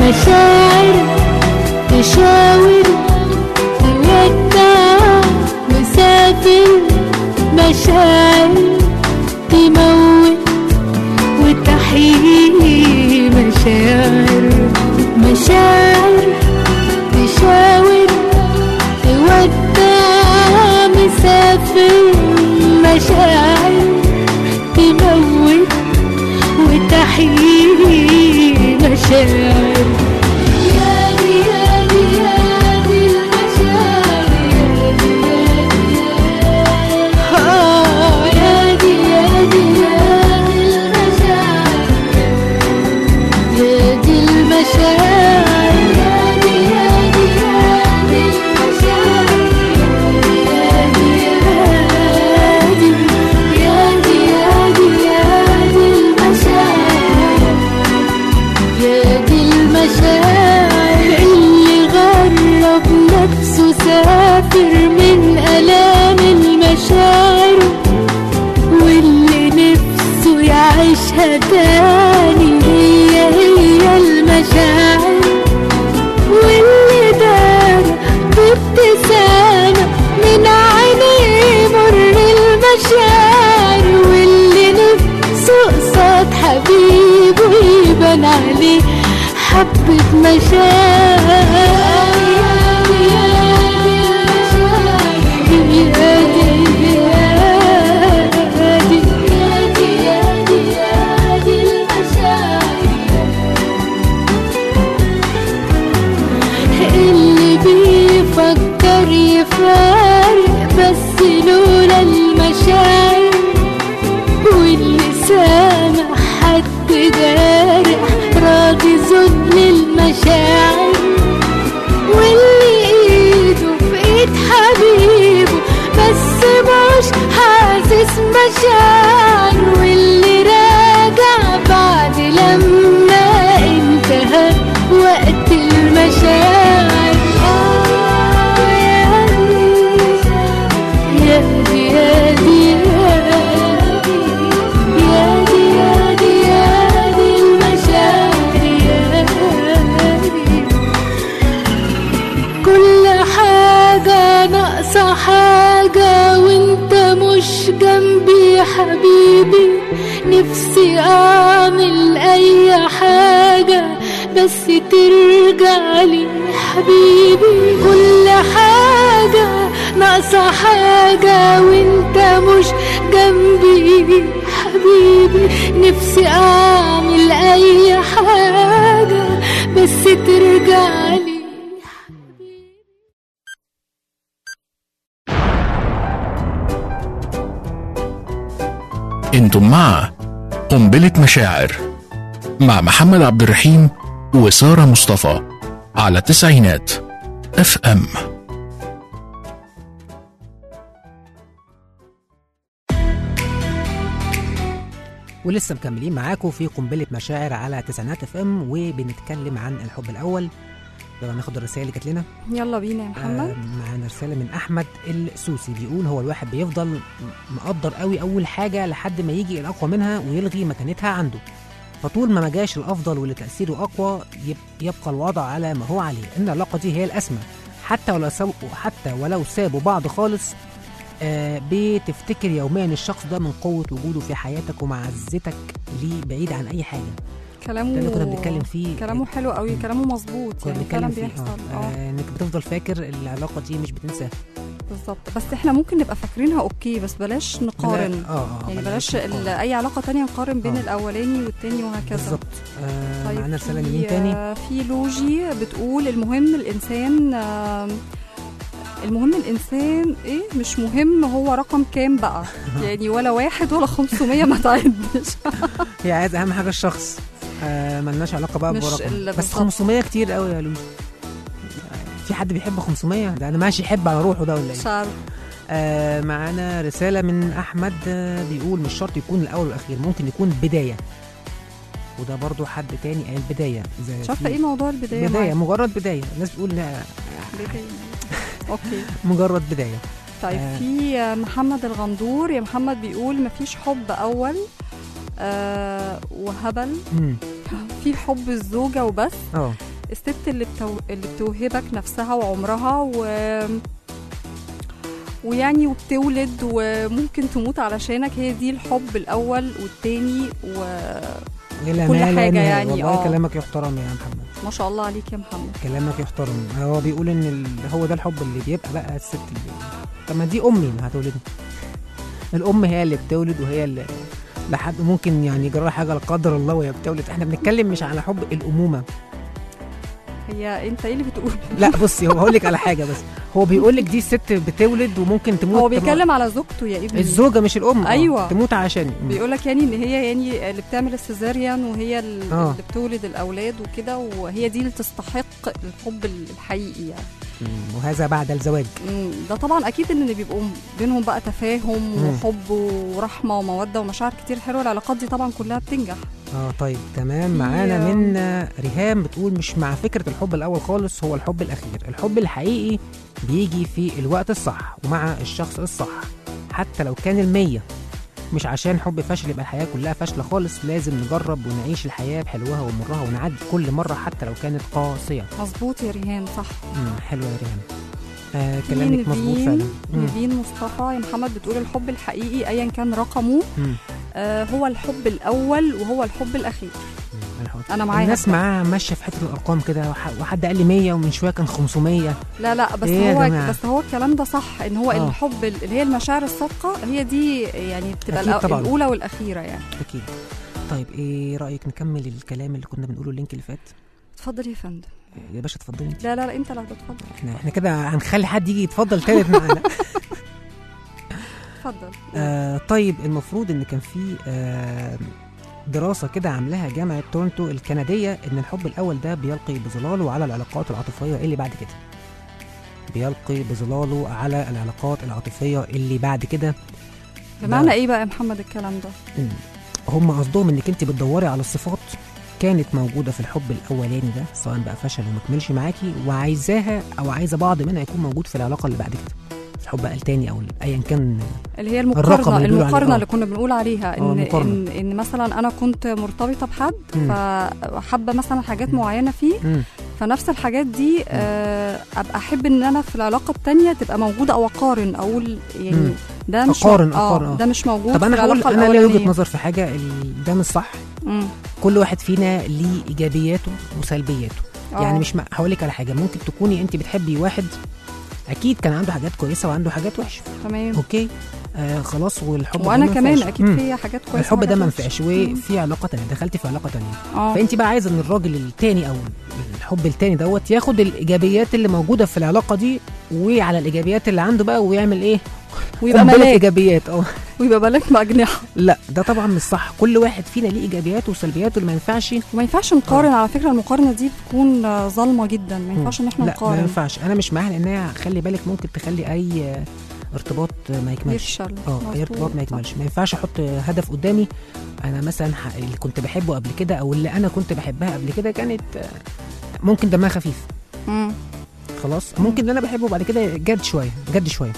مشاعر تشاور تودع مسافر مشاعر تموت وتحيي مشاعر مشاعر تشاور تودع مسافر مشاعر تموت وتحيي مشاعر يا دي يا دي يا دي المشاعر يا دي يا دي يا دي المشاعر يا دي المشاعر يا دي يا دي يا دي المشاعر يا دي يا دي يا دي يا دي المشاعر يا دي المشاعر اللي غرب نفسه سافر من ألام المشاعر واللي نفسه يعيشها تاني هي هي المشاعر واللي دار بابتسامة من عينيه مر المشاعر واللي نفسه قصاد حبيبه يبان عليه حبة مشاعر اللي بيفكر يفارق بس لولا المشاعر واللي سامع حد جارح راضي ذل المشاعر واللي ايده في ايد حبيبه بس مش حاسس مشاعر واللي راجع بعد لما انتهى وقت المشاعر آه يا دي يا دي يا دي يا دي يا دي يا دي المشاعر يا دي كل حاجة ناقصة حاجة وانت مش جنبي يا حبيبي نفسي اعمل اي حاجة بس ترجع لي حبيبي كل حاجة ناقصة حاجة وانت مش جنبي حبيبي نفسي اعمل اي حاجة بس ترجع لي انتم مع قنبلة مشاعر مع محمد عبد الرحيم وسارة مصطفى على تسعينات اف ام ولسه مكملين معاكم في قنبله مشاعر على تسعينات اف ام وبنتكلم عن الحب الاول يلا ناخد الرسائل اللي جات لنا يلا بينا يا محمد آه، معانا رساله من احمد السوسي بيقول هو الواحد بيفضل مقدر قوي اول حاجه لحد ما يجي الاقوى منها ويلغي مكانتها عنده فطول ما ما جاش الافضل واللي تاثيره اقوى يب- يبقى الوضع على ما هو عليه ان العلاقه دي هي الاسمى حتى ولو سابوا حتى ولو سابوا بعض خالص آه بتفتكر يوميا الشخص ده من قوه وجوده في حياتك ومعزتك ليه بعيد عن اي حاجه كلامه ده اللي كنا بنتكلم فيه كلامه حلو قوي كلامه مظبوط كنا يعني فعلا بنتكلم فيه بيحصل آه. اه آه انك بتفضل فاكر العلاقه دي مش بتنساها بالظبط بس احنا ممكن نبقى فاكرينها اوكي بس بلاش نقارن اه اه يعني بلاش ال- اي علاقه تانية نقارن بين آه. الاولاني والتاني وهكذا بالظبط آه طيب معانا رساله في- لمين تاني آه، في لوجي بتقول المهم الانسان آم، المهم الانسان ايه مش مهم هو رقم كام بقى يعني ولا واحد ولا 500 ما تعدش هي عايز اهم حاجه الشخص آه ملناش علاقه بقى مش برقم ال- بس بالظبط. 500 كتير قوي يا لولو في حد بيحب 500 ده انا ماشي يحب على روحه ده ولا مش ايه عارف آه معانا رساله من احمد آه بيقول مش شرط يكون الاول والاخير ممكن يكون بدايه وده برضو حد تاني قال بدايه زي مش عارفه في- ايه موضوع البدايه بدايه معاك. مجرد بدايه الناس بتقول لا بداية. اوكي مجرد بدايه طيب آه. في آه، محمد الغندور يا محمد بيقول مفيش حب اول آه وهبل امم في حب الزوجه وبس اه الست اللي بتو... اللي بتوهبك نفسها وعمرها و ويعني وبتولد وممكن تموت علشانك هي دي الحب الاول والتاني إلى كل ما لا حاجة نهاية. يعني، والله آه. كلامك يحترم يا محمد وما شاء الله عليك يا محمد كلامك يحترم هو بيقول ان ال- هو ده الحب اللي بيبقى بقى الست اللي طب ما دي امي اللي هتولدني الام هي اللي بتولد وهي اللي لحد ممكن يعني يجرى لها حاجه لا قدر الله وهي بتولد احنا بنتكلم مش على حب الامومه هي انت ايه اللي بتقول لا بصي هو هقول لك على حاجه بس هو بيقول لك دي الست بتولد وممكن تموت هو بيتكلم على زوجته يا ابني الزوجه مش الام آه، أيوة. تموت عشاني مم. بيقول لك يعني ان هي يعني اللي بتعمل السيزاريان وهي ال- آه. اللي بتولد الاولاد وكده وهي دي اللي تستحق الحب الحقيقي يعني مم. وهذا بعد الزواج مم، ده طبعا اكيد ان بيبقوا بينهم بقى تفاهم مم. وحب ورحمه وموده ومشاعر كتير حلوه العلاقات دي طبعا كلها بتنجح اه طيب تمام معانا هي- من آه، ريهام بتقول مش مع فكرة الحب الأول خالص هو الحب الأخير الحب الحقيقي بيجي في الوقت الصح ومع الشخص الصح حتى لو كان المية مش عشان حب فشل يبقى الحياة كلها فاشلة خالص لازم نجرب ونعيش الحياة بحلوها ومرها ونعدي كل مرة حتى لو كانت قاسية مظبوط يا ريهام صح مم. حلوة يا ريهام آه في كلامك مظبوط نيفين- فعلا مم. نيفين مصطفى يا محمد بتقول الحب الحقيقي ايا كان رقمه مم. آه هو الحب الاول وهو الحب الاخير مم. الحب. انا معاها الناس بصراحة. معاها ماشية في حتة الأرقام كده وح- وحد قال لي 100 ومن شوية كان 500 لا لا بس إيه يا هو جماعة؟ بس هو الكلام ده صح ان هو آه. الحب ال- اللي هي المشاعر الصادقه هي دي يعني بتبقى أكيد الأ- طبعاً. الاولى والاخيره يعني اكيد طيب ايه رايك نكمل الكلام اللي كنا بنقوله اللينك اللي فات اتفضل يا فندم يا باشا اتفضلي انت لا لا لا انت اللي هتتفضل احنا احنا كده هنخلي حد يجي يتفضل تالت معانا اتفضل آه طيب المفروض ان كان في آه دراسة كده عاملاها جامعة تورنتو الكندية إن الحب الأول ده بيلقي بظلاله على العلاقات العاطفية اللي بعد كده. بيلقي بظلاله على العلاقات العاطفية اللي بعد كده بمعنى ده- ايه بقى يا محمد الكلام ده مم. هم قصدهم انك انت بتدوري على الصفات كانت موجوده في الحب الاولاني ده سواء بقى فشل وما كملش معاكي وعايزاها او عايزه بعض منها يكون موجود في العلاقه اللي بعد كده الحب بقى التاني او ايا كان اللي هي الرقم المقارنه اللي بيقولوا عليه، المقارنه آه. اللي كنا بنقول عليها آه، ان المقارنة. ان ان مثلا انا كنت مرتبطه بحد مم. فحابه مثلا حاجات مم. معينه فيه مم. فنفس الحاجات دي آه، ابقى احب ان انا في العلاقه التانية تبقى موجوده او اقارن اقول يعني مم. ده مش أقارن- اه أقارن، آه. ده مش موجود طب انا في هقول العلاقه انا ليا وجهه الاولانيه نظر في حاجه ال- ده مش صح مم. كل واحد فينا ليه ايجابياته وسلبياته آه. يعني مش هقول لك على حاجه ممكن تكوني انت بتحبي واحد اكيد كان عنده حاجات كويسه وعنده حاجات وحشه تمام اوكي آه خلاص والحب ده وانا ما كمان ينفعش. اكيد مم. في حاجات كويسه الحب ده وحاجات ما وحشة. ينفعش مم. وفي علاقه تانية دخلتي في علاقه تانية اه فانت بقى عايزه ان الراجل التاني او الحب التاني دوت ياخد الايجابيات اللي موجوده في العلاقه دي وعلى الايجابيات اللي عنده بقى ويعمل ايه ويبقى قنبلة ملاك ايجابيات اه ويبقى ملاك باجنحه لا ده طبعا مش صح كل واحد فينا ليه ايجابياته وسلبياته اللي ما ينفعش وما ينفعش نقارن على فكره المقارنه دي بتكون آه، ظالمه جدا ما ينفعش ان احنا لا ما نقارن ينفعش انا مش معاها لان هي خلي بالك ممكن تخلي اي آه، ارتباط آه، ما يكملش يفشل اه مظبوط. اي ارتباط ما يكملش ما ينفعش احط هدف قدامي انا مثلا ح- اللي كنت بحبه قبل كده او اللي انا كنت بحبها قبل كده كانت آه، ممكن دمها خفيف مم. خلاص ممكن اللي انا بحبه بعد كده جد شويه جد شويه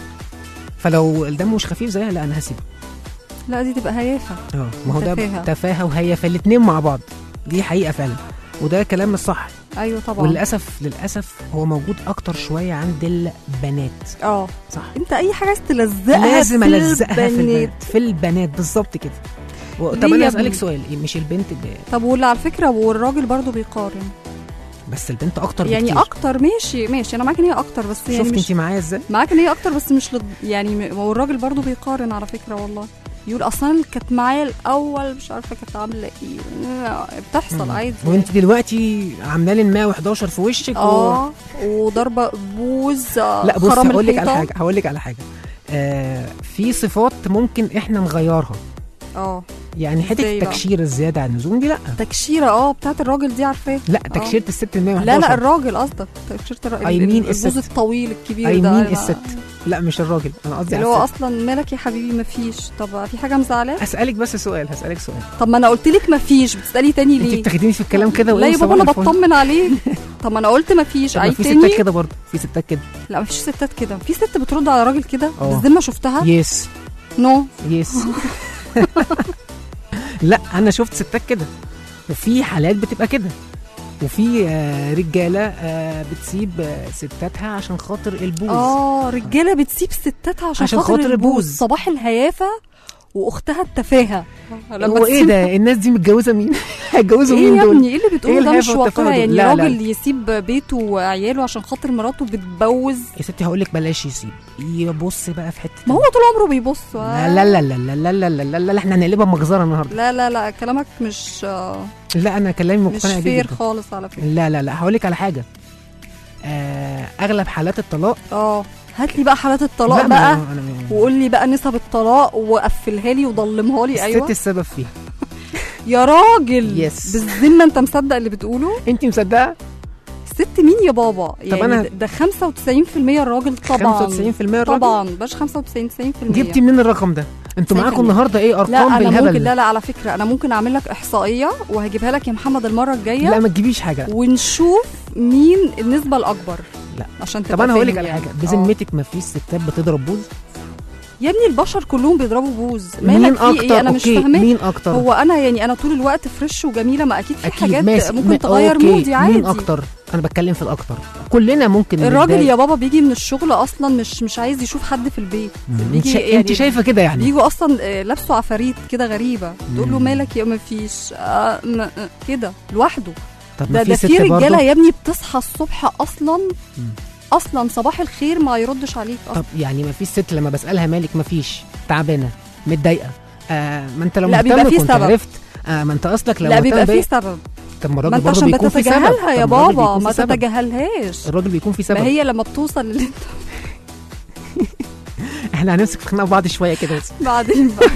فلو الدم مش خفيف زيها لا انا هسيبه لا دي تبقى هيافه اه ما هو ده تفاهة. تفاهه وهيافه الاتنين مع بعض دي حقيقه فعلا وده كلام مش صح ايوه طبعا وللاسف للاسف هو موجود اكتر شويه عند البنات اه صح انت اي حاجه عايز تلزقها لازم في الزقها في البنات. البنات في البنات بالظبط كده و- ليه طب يا انا ابني؟ اسالك سؤال إيه، مش البنت اللي طب واللي على فكره والراجل برضو بيقارن بس البنت اكتر يعني بكتير. اكتر ماشي ماشي انا معاك ان هي اكتر بس يعني شفت مش انت معايا ازاي معاك ان هي اكتر بس مش لد... يعني م- والراجل برضو بيقارن على فكره والله يقول اصلا اللي كانت معايا الاول مش عارفه كانت عامله ايه بتحصل مم. عادي وانت دلوقتي عامله لي 111 في وشك و... اه وضربه بوز آه، لا بص خرم هقول لك على الحيطة. حاجه هقول لك على حاجه آه في صفات ممكن احنا نغيرها اه يعني حته إزاي بقى؟ التكشير الزياده عن اللزوم دي لا تكشيره اه بتاعت الراجل دي عارفاه لا تكشيره الست ال 111 لا لا الراجل قصدك تكشيره الراجل I mean البوز الست. الطويل الكبير اي ده مين أنا- الست لا مش الراجل انا قصدي اللي على هو الست. اصلا مالك يا حبيبي مفيش طب في حاجه مزعلاه هسالك بس سؤال هسالك سؤال طب ما انا قلت لك مفيش بتسالي تاني انت ليه بتاخديني في الكلام كده لا وإيه يا بابا انا صباح الفل؟ بطمن عليك طب ما انا قلت مفيش طب ما عيد في تاني ستات كده برضه في ستات كده لا مفيش ستات كده في ست بترد على راجل كده اه. بالذمه شفتها يس نو يس لا انا شفت ستات كده وفي حالات بتبقى كده وفي آه، رجاله آه، بتسيب آه، ستاتها عشان خاطر البوز اه رجاله بتسيب ستاتها عشان, عشان خاطر, خاطر البوز البوز. صباح الهيافه واختها التفاهه لما هو ايه تسيب- ده الناس دي متجوزه مين هيتجوزوا ايه مين يا دول ابني ايه اللي بتقوله ده الهيافة مش والتفاهة واقعي دول؟ يعني لا، لا. راجل يسيب بيته وعياله عشان خاطر مراته بتبوز يا ستي هقول لك بلاش يسيب يبص بقى في حته ما هو طول عمره بيبص لا لا لا لا لا لا لا لا لا, لا احنا هنقلبها مجزره النهارده لا لا لا كلامك مش آه، لا انا كلامي مش مقتنع بيه فير جدا خالص على فكره لا لا لا هقول لك على حاجه آه اغلب حالات الطلاق اه هات لي بقى حالات الطلاق لا، ما بقى أنا- أنا- وقول لي بقى نسب الطلاق وقفلها لي وضلمها لي الست ايوه السبب فيها يا راجل يس. بالذمه انت مصدق اللي بتقوله انت مصدقه الست مين يا بابا يعني أنا- ده- ده 95% الراجل طبعا 95% الراجل طبعا باش 95 90% جبتي منين الرقم ده انتوا 90%. معاكم النهارده ايه لا ارقام انا بالهبل ممكن لا لا على فكره انا ممكن اعمل لك احصائيه وهجيبها لك يا محمد المره الجايه لا ما تجيبيش حاجه ونشوف مين النسبه الاكبر لا. عشان تبقى طب انا هقول لك فاهم على يعني. حاجه آه. بذمتك ما فيش ستات بتضرب بوز يا ابني البشر كلهم بيضربوا بوز مين مالك في اكتر ايه انا مش أوكي، فاهمه مين اكتر هو انا يعني انا طول الوقت فريش وجميله ما اكيد في اكيد حاجات ماشي ممكن ما- تغير أوكي، مودي عادي مين اكتر انا بتكلم في الاكتر كلنا ممكن الراجل نتضايق. يا بابا بيجي من الشغل اصلا مش مش عايز يشوف حد في البيت مم، انت بيجي شا... يعني انت شايفه كده يعني بيجوا اصلا آه، لابسه عفاريت كده غريبه تقول له مم. مالك يا ما فيش آه م- آه، كده لوحده طب ده ما ده ست في رجاله برضه؟ يا ابني بتصحى الصبح اصلا مم. اصلا صباح الخير ما يردش عليك اصلا طب يعني ما فيش ست لما بسالها مالك ما فيش تعبانه متضايقه آه ما انت لو لا، مهتم بيبقى في كنت سبب. عرفت آه ما انت اصلك لو لا مهتم بيبقى بإيه؟ في سبب طب ما ما الراجل انت برضه عشان بيكون في سبب بتتجاهلها يا طب ما الراجل بابا بيكون ما في سبب. تتجاهلهاش الراجل بيكون في سبب ما هي لما بتوصل للي انت احنا هنمسك في خناقه بعض شويه كده بس بعدين بقى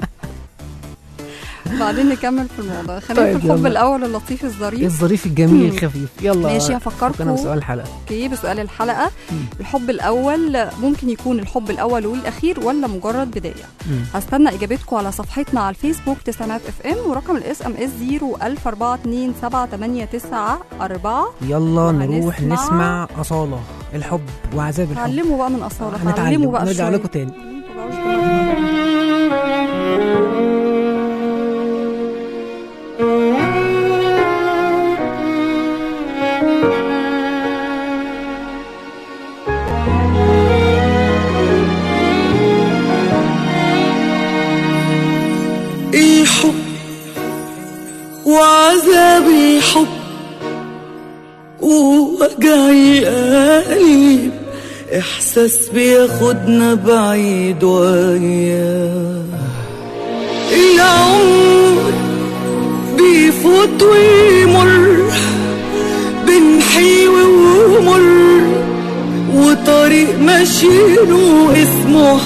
بعدين نكمل في الموضوع خلينا طيب، في الحب يلا. الاول اللطيف الظريف الظريف الجميل مم. الخفيف يلا ماشي فكنا هفكركم بسؤال الحلقه اوكي بسؤال الحلقه مم. الحب الاول ممكن يكون الحب الاول والاخير ولا مجرد بدايه مم. هستنى اجابتكم على صفحتنا على الفيسبوك تسعينات اف ام ورقم الاس ام اس 0 يلا نروح وهنسمع- نسمع اصاله الحب وعذاب الحب تعلموا بقى من اصاله هنتعلم تعلموا بقى نرجع شوية. لكم تاني الحب وعذاب الحب ووجع القلب إحساس بياخدنا بعيد وياه العمر بيفوت ويمر بين حلو ومر وطريق ماشيينه اسمه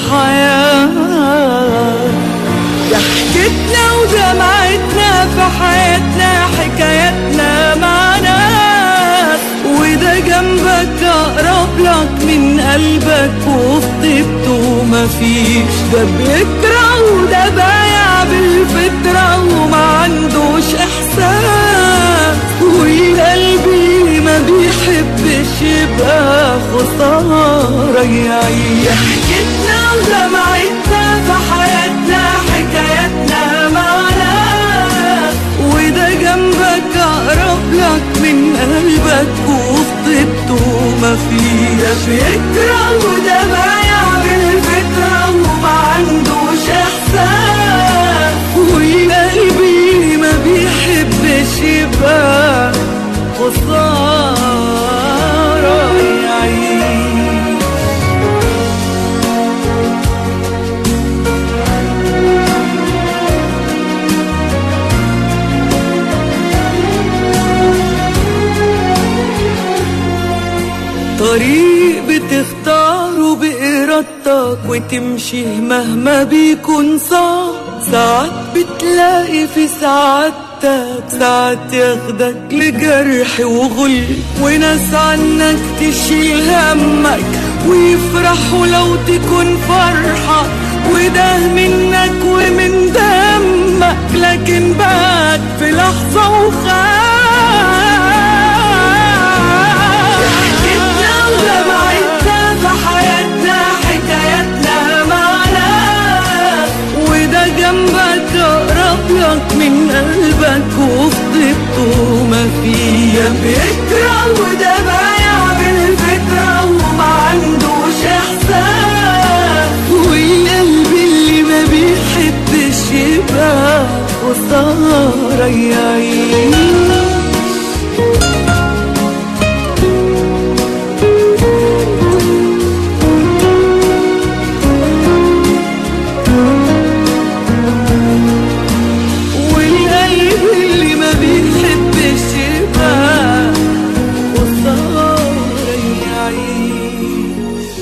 حياه ضحكتنا ودمعتنا في حياتنا حكاياتنا مع ناس وده جنبك اقرب لك من قلبك وفي طيبته مفيش ده بيكره وده بايع بالفطرة وما عندوش احساس والقلبي ما بيحبش يبقى خسارة يعيش ضحكتنا ودمعتنا في حياتنا حكاياتنا معنا وده جنبك اقرب لك من قلبك وفي طيبته مفيش بيكره وده بايع بالفطرة وما عندوش احساس وقلبي ما بيحبش يبقى خسارة يعيش طريق بتختاره بإرادتك وتمشي مهما بيكون صعب ساعات بتلاقي في سعادتك ساعات ياخدك لجرح وغل وناس عنك تشيل همك ويفرحوا لو تكون فرحة وده منك ومن دمك لكن بعد في لحظة وخاف حكيتنا ولمعتنا في حياتنا حكاياتنا معنا وده جنبك اقرب لك من قلبك وفي طيبته مفيش ده بيكره وده بايع بالفكرة وما عندوش إحساس والقلب اللي ما بيحبش يبقى خسارة يعيش والقلب اللي ما بيحبش يبقى خسارة يعيش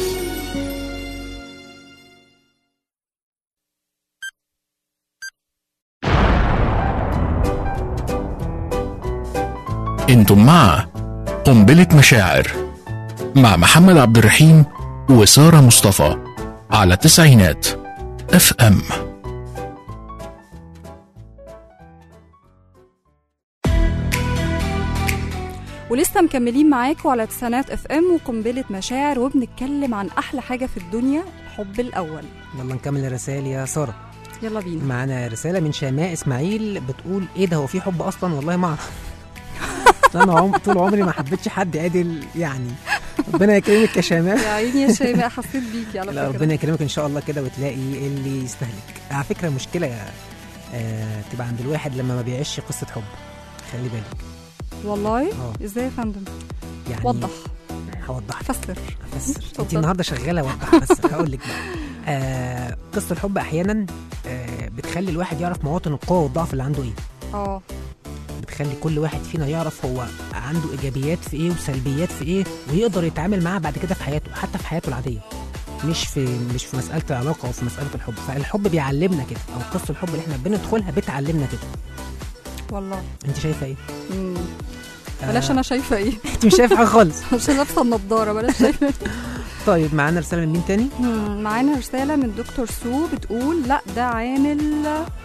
انتم مع قنبلة مشاعر مع محمد عبد الرحيم وسارة مصطفى على تسعينات اف ام ولسه مكملين معاكم على تسعينات اف ام وقنبله مشاعر وبنتكلم عن احلى حاجه في الدنيا الحب الاول يلا نكمل الرسائل يا ساره يلا بينا معانا رساله من شيماء اسماعيل بتقول ايه ده هو في حب اصلا والله ما اعرف انا عم... طول عمري ما حبيتش حد عدل يعني ربنا يكرمك يا شيماء يا عيني يا شيماء حسيت بيكي على لا فكره ربنا يكرمك ان شاء الله كده وتلاقي اللي يستهلك على فكره مشكله يا آه تبقى عند الواحد لما ما بيعيش قصه حب خلي بالك والله اه ازاي يا فندم يعني وضح هوضح لك فسر افسر انت اتفضل. النهارده شغاله اوضح بس هقول لك بقى آه قصه الحب احيانا آه بتخلي الواحد يعرف مواطن القوه والضعف اللي عنده ايه اه بتخلي كل واحد فينا يعرف هو عنده ايجابيات في ايه وسلبيات في ايه ويقدر يتعامل معاها بعد كده في حياته حتى في حياته العاديه مش في مش في مساله العلاقه او في مساله الحب فالحب بيعلمنا كده او قصه الحب اللي احنا بندخلها بتعلمنا كده والله انت شايفه ايه مم. بلاش انا شايفه ايه انت مش شايفه حاجه خالص عشان لابسه النضاره بلاش شايفه طيب معانا رساله من مين تاني مم، معانا رساله من دكتور سو بتقول لا ده عامل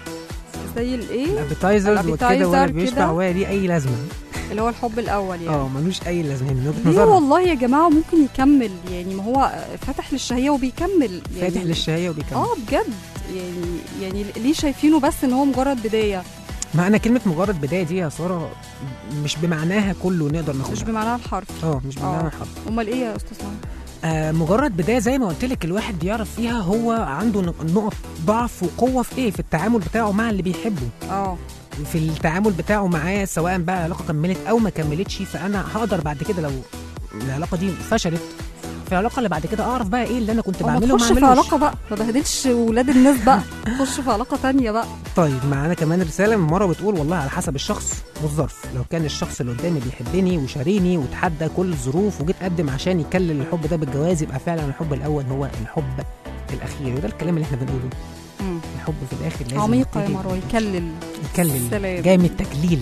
زي الايه الابيتايزرز وكده ولا الأبيتايزر بيشبع كده. ولا ليه اي لازمه اللي هو الحب الاول يعني اه ملوش اي لازمه من وجهه ليه نظري والله يا جماعه ممكن يكمل يعني ما هو فاتح للشهيه وبيكمل يعني فاتح للشهيه وبيكمل اه بجد يعني يعني ليه شايفينه بس ان هو مجرد بدايه ما انا كلمه مجرد بدايه دي يا ساره مش بمعناها كله نقدر ناخدها مش بمعناها الحرف اه مش بمعنى آه. الحرف امال ايه يا استاذ محمد آه مجرد بدايه زي ما قلت لك الواحد يعرف فيها هو عنده نق- نقط ضعف وقوه في ايه في التعامل بتاعه مع اللي بيحبه اه في التعامل بتاعه معاه سواء بقى العلاقه كملت او ما كملتش فانا هقدر بعد كده لو العلاقه دي فشلت في العلاقه اللي بعد كده اعرف بقى ايه اللي انا كنت أو ما بعمله وما تخش في اعملوش علاقه بقى ما بهدلش ولاد الناس بقى خش في علاقه تانية بقى طيب معانا كمان رسالة من مرة بتقول والله على حسب الشخص والظرف لو كان الشخص اللي قدامي بيحبني وشاريني وتحدى كل الظروف وجيت أقدم عشان يكلل الحب ده بالجواز يبقى فعلا الحب الأول هو الحب الأخير وده الكلام اللي احنا بنقوله مم. الحب في الآخر لازم عميقه يا يبتدي مروه يكلل يكلل سلام. جاي من التكليل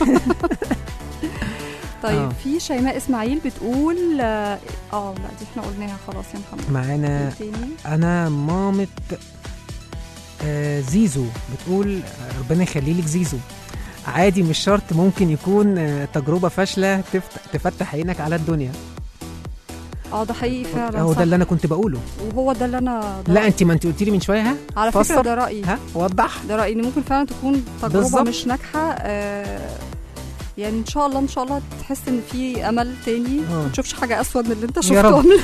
طيب آه. في شيماء اسماعيل بتقول اه آه، لا دي احنا قلناها خلاص يا محمد معانا إيه تاني أنا مامة آه زيزو بتقول آه، ربنا يخلي لك زيزو عادي مش شرط ممكن يكون آه، تجربة فاشلة تفت- تفتح عينك على الدنيا اه ده حقيقي فعلا هو صح. ده اللي أنا كنت بقوله وهو ده اللي انا ده لا رأيي. انت ما انت قلتي لي من شويه ها على فكره فسر. ده رايي ها وضح ده رايي ان ممكن فعلا تكون تجربه بالظبط. مش ناجحه آه يعني ان شاء الله ان شاء الله تحس ان في امل تاني آه. ما تشوفش حاجه اسود من اللي انت يا شفته رب. قبل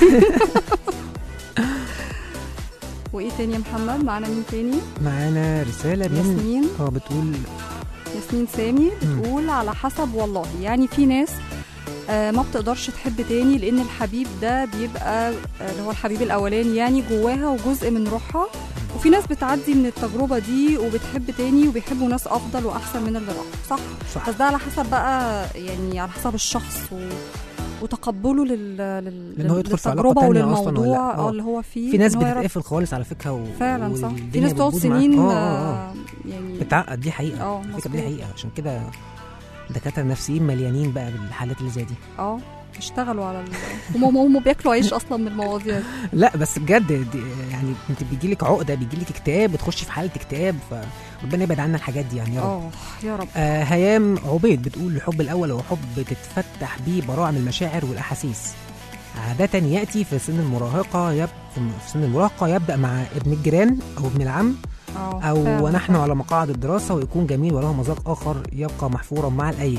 وايه تاني يا محمد معانا مين تاني معانا رساله من ياسمين اه بتقول ياسمين سامي بتقول على حسب والله يعني في ناس آه، ما بتقدرش تحب تاني لان الحبيب ده بيبقى آه، اللي هو الحبيب الاولاني يعني جواها وجزء من روحها وفي ناس بتعدي من التجربه دي وبتحب تاني وبيحبوا ناس افضل واحسن من اللي راحوا صح صح بس ده على حسب بقى يعني على حسب الشخص و... وتقبله لل... لل... لأن هو يدخل في علاقة للتجربه تانية أصلاً ولا وللموضوع لأ؟ آه. اه اللي هو فيه في ناس إن هو يعرف- بتتقفل خالص على فكره و... فعلا صح في والدنيا ناس تقعد بتبوظ معاها. سنين اه اه اه آه، يعني بتعقد دي حقيقه اه على فكره دي مظبوط. حقيقه عشان كده دكاتره نفسيين مليانين بقى بالحالات اللي زي دي اه اشتغلوا على ال... هم هم بياكلوا عيش اصلا من المواضيع دي لا بس بجد دي يعني انت بيجي لك عقده بيجي لك اكتئاب بتخش في حاله اكتئاب فربنا يبعد عنا الحاجات دي يعني يا رب اه يا رب آه هيام عبيد بتقول الحب الأول هو حب تتفتح بيه براعم المشاعر والأحاسيس عادة يأتي في سن المراهقة يب في سن المراهقة يبدأ مع ابن الجيران أو ابن العم اه أو فعلا ونحن صح. على مقاعد الدراسة ويكون جميل وله مذاق آخر يبقى محفورا مع الأيام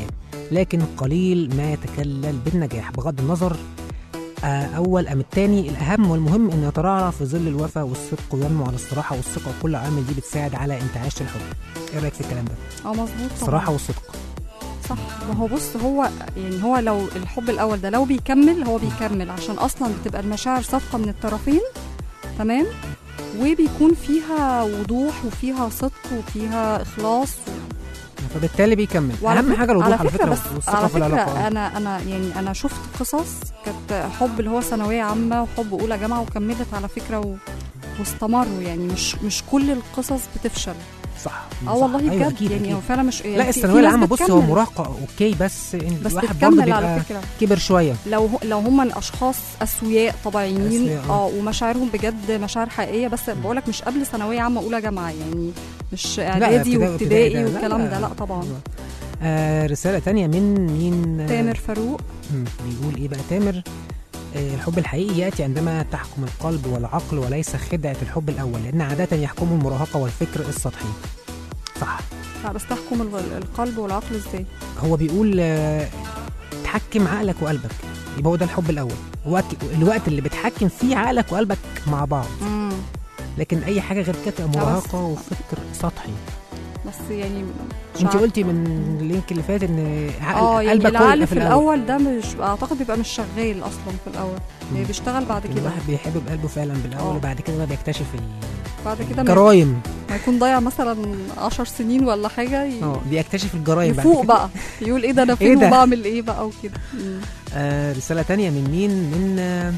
لكن قليل ما يتكلل بالنجاح بغض النظر آه، أول أم التاني الأهم والمهم إنه يترعرع في ظل الوفاء والصدق وينمو على الصراحة والثقة وكل عامل دي بتساعد على انتعاش الحب إيه رأيك في الكلام ده؟ اه مظبوط طبعاً. الصراحة والصدق صح ما هو بص هو يعني هو لو الحب الاول ده لو بيكمل هو بيكمل عشان اصلا بتبقى المشاعر صادقه من الطرفين تمام وبيكون فيها وضوح وفيها صدق وفيها اخلاص فبالتالي بيكمل وعلى أهم فكرة- حاجة الوضوح على فكره بس والثقة على في العلاقة فكره انا انا يعني انا شفت قصص كانت حب اللي هو ثانويه عامه وحب اولى جامعه وكملت على فكره و... واستمروا يعني مش مش كل القصص بتفشل صح اه والله بجد أيوة أكيد يعني أكيد. هو فعلا مش يعني لا في- في الثانوية ناس العامة بص هو بتكمل. مراهقة أوكي بس إن بس الواحد برضه بتكمل على بيبقى فكره كبر شوية لو هو لو هم اشخاص اسوياء طبيعيين أسوياء، آه. اه ومشاعرهم بجد مشاعر حقيقيه بس بقولك مش قبل ثانويه عامه اولى جامعه يعني مش اعدادي ابتدائي- وابتدائي ابتدائي ده- والكلام لا، ده لا طبعا آه رسالة تانية من مين آه، تامر فاروق مم، بيقول ايه بقى تامر آه، الحب الحقيقي ياتي عندما تحكم القلب والعقل وليس خدعه الحب الاول لان عاده يحكم المراهقه والفكر السطحي صح لا بس تحكم ال- القلب والعقل ازاي هو بيقول آه، تحكم عقلك وقلبك يبقى هو ده الحب الاول وقت الوقت اللي بتحكم فيه عقلك وقلبك مع بعض امم لكن اي حاجه غير كده تبقى بس- مراهقه وفكر سطحي بس يعني مش انت عارفة. قلتي من اللينك اللي فات ان عقل اه يعني قلبك هو العقل اللي في الاول ده مش اعتقد بيبقى مش شغال اصلا في الاول يعني مم. بيشتغل بعد لكن كده الواحد بيحب بقلبه فعلا بالاول آه. وبعد كده بقى بيكتشف بعد كده ما الجرايم ما يكون ضيع مثلا عشر سنين ولا حاجه ي- اه بيكتشف الجرايم بعد يفوق كده. بقى يقول ايه ده انا إيه فين ده؟ وبعمل ايه بقى وكده مم. آه رسالة تانية من مين؟ من آه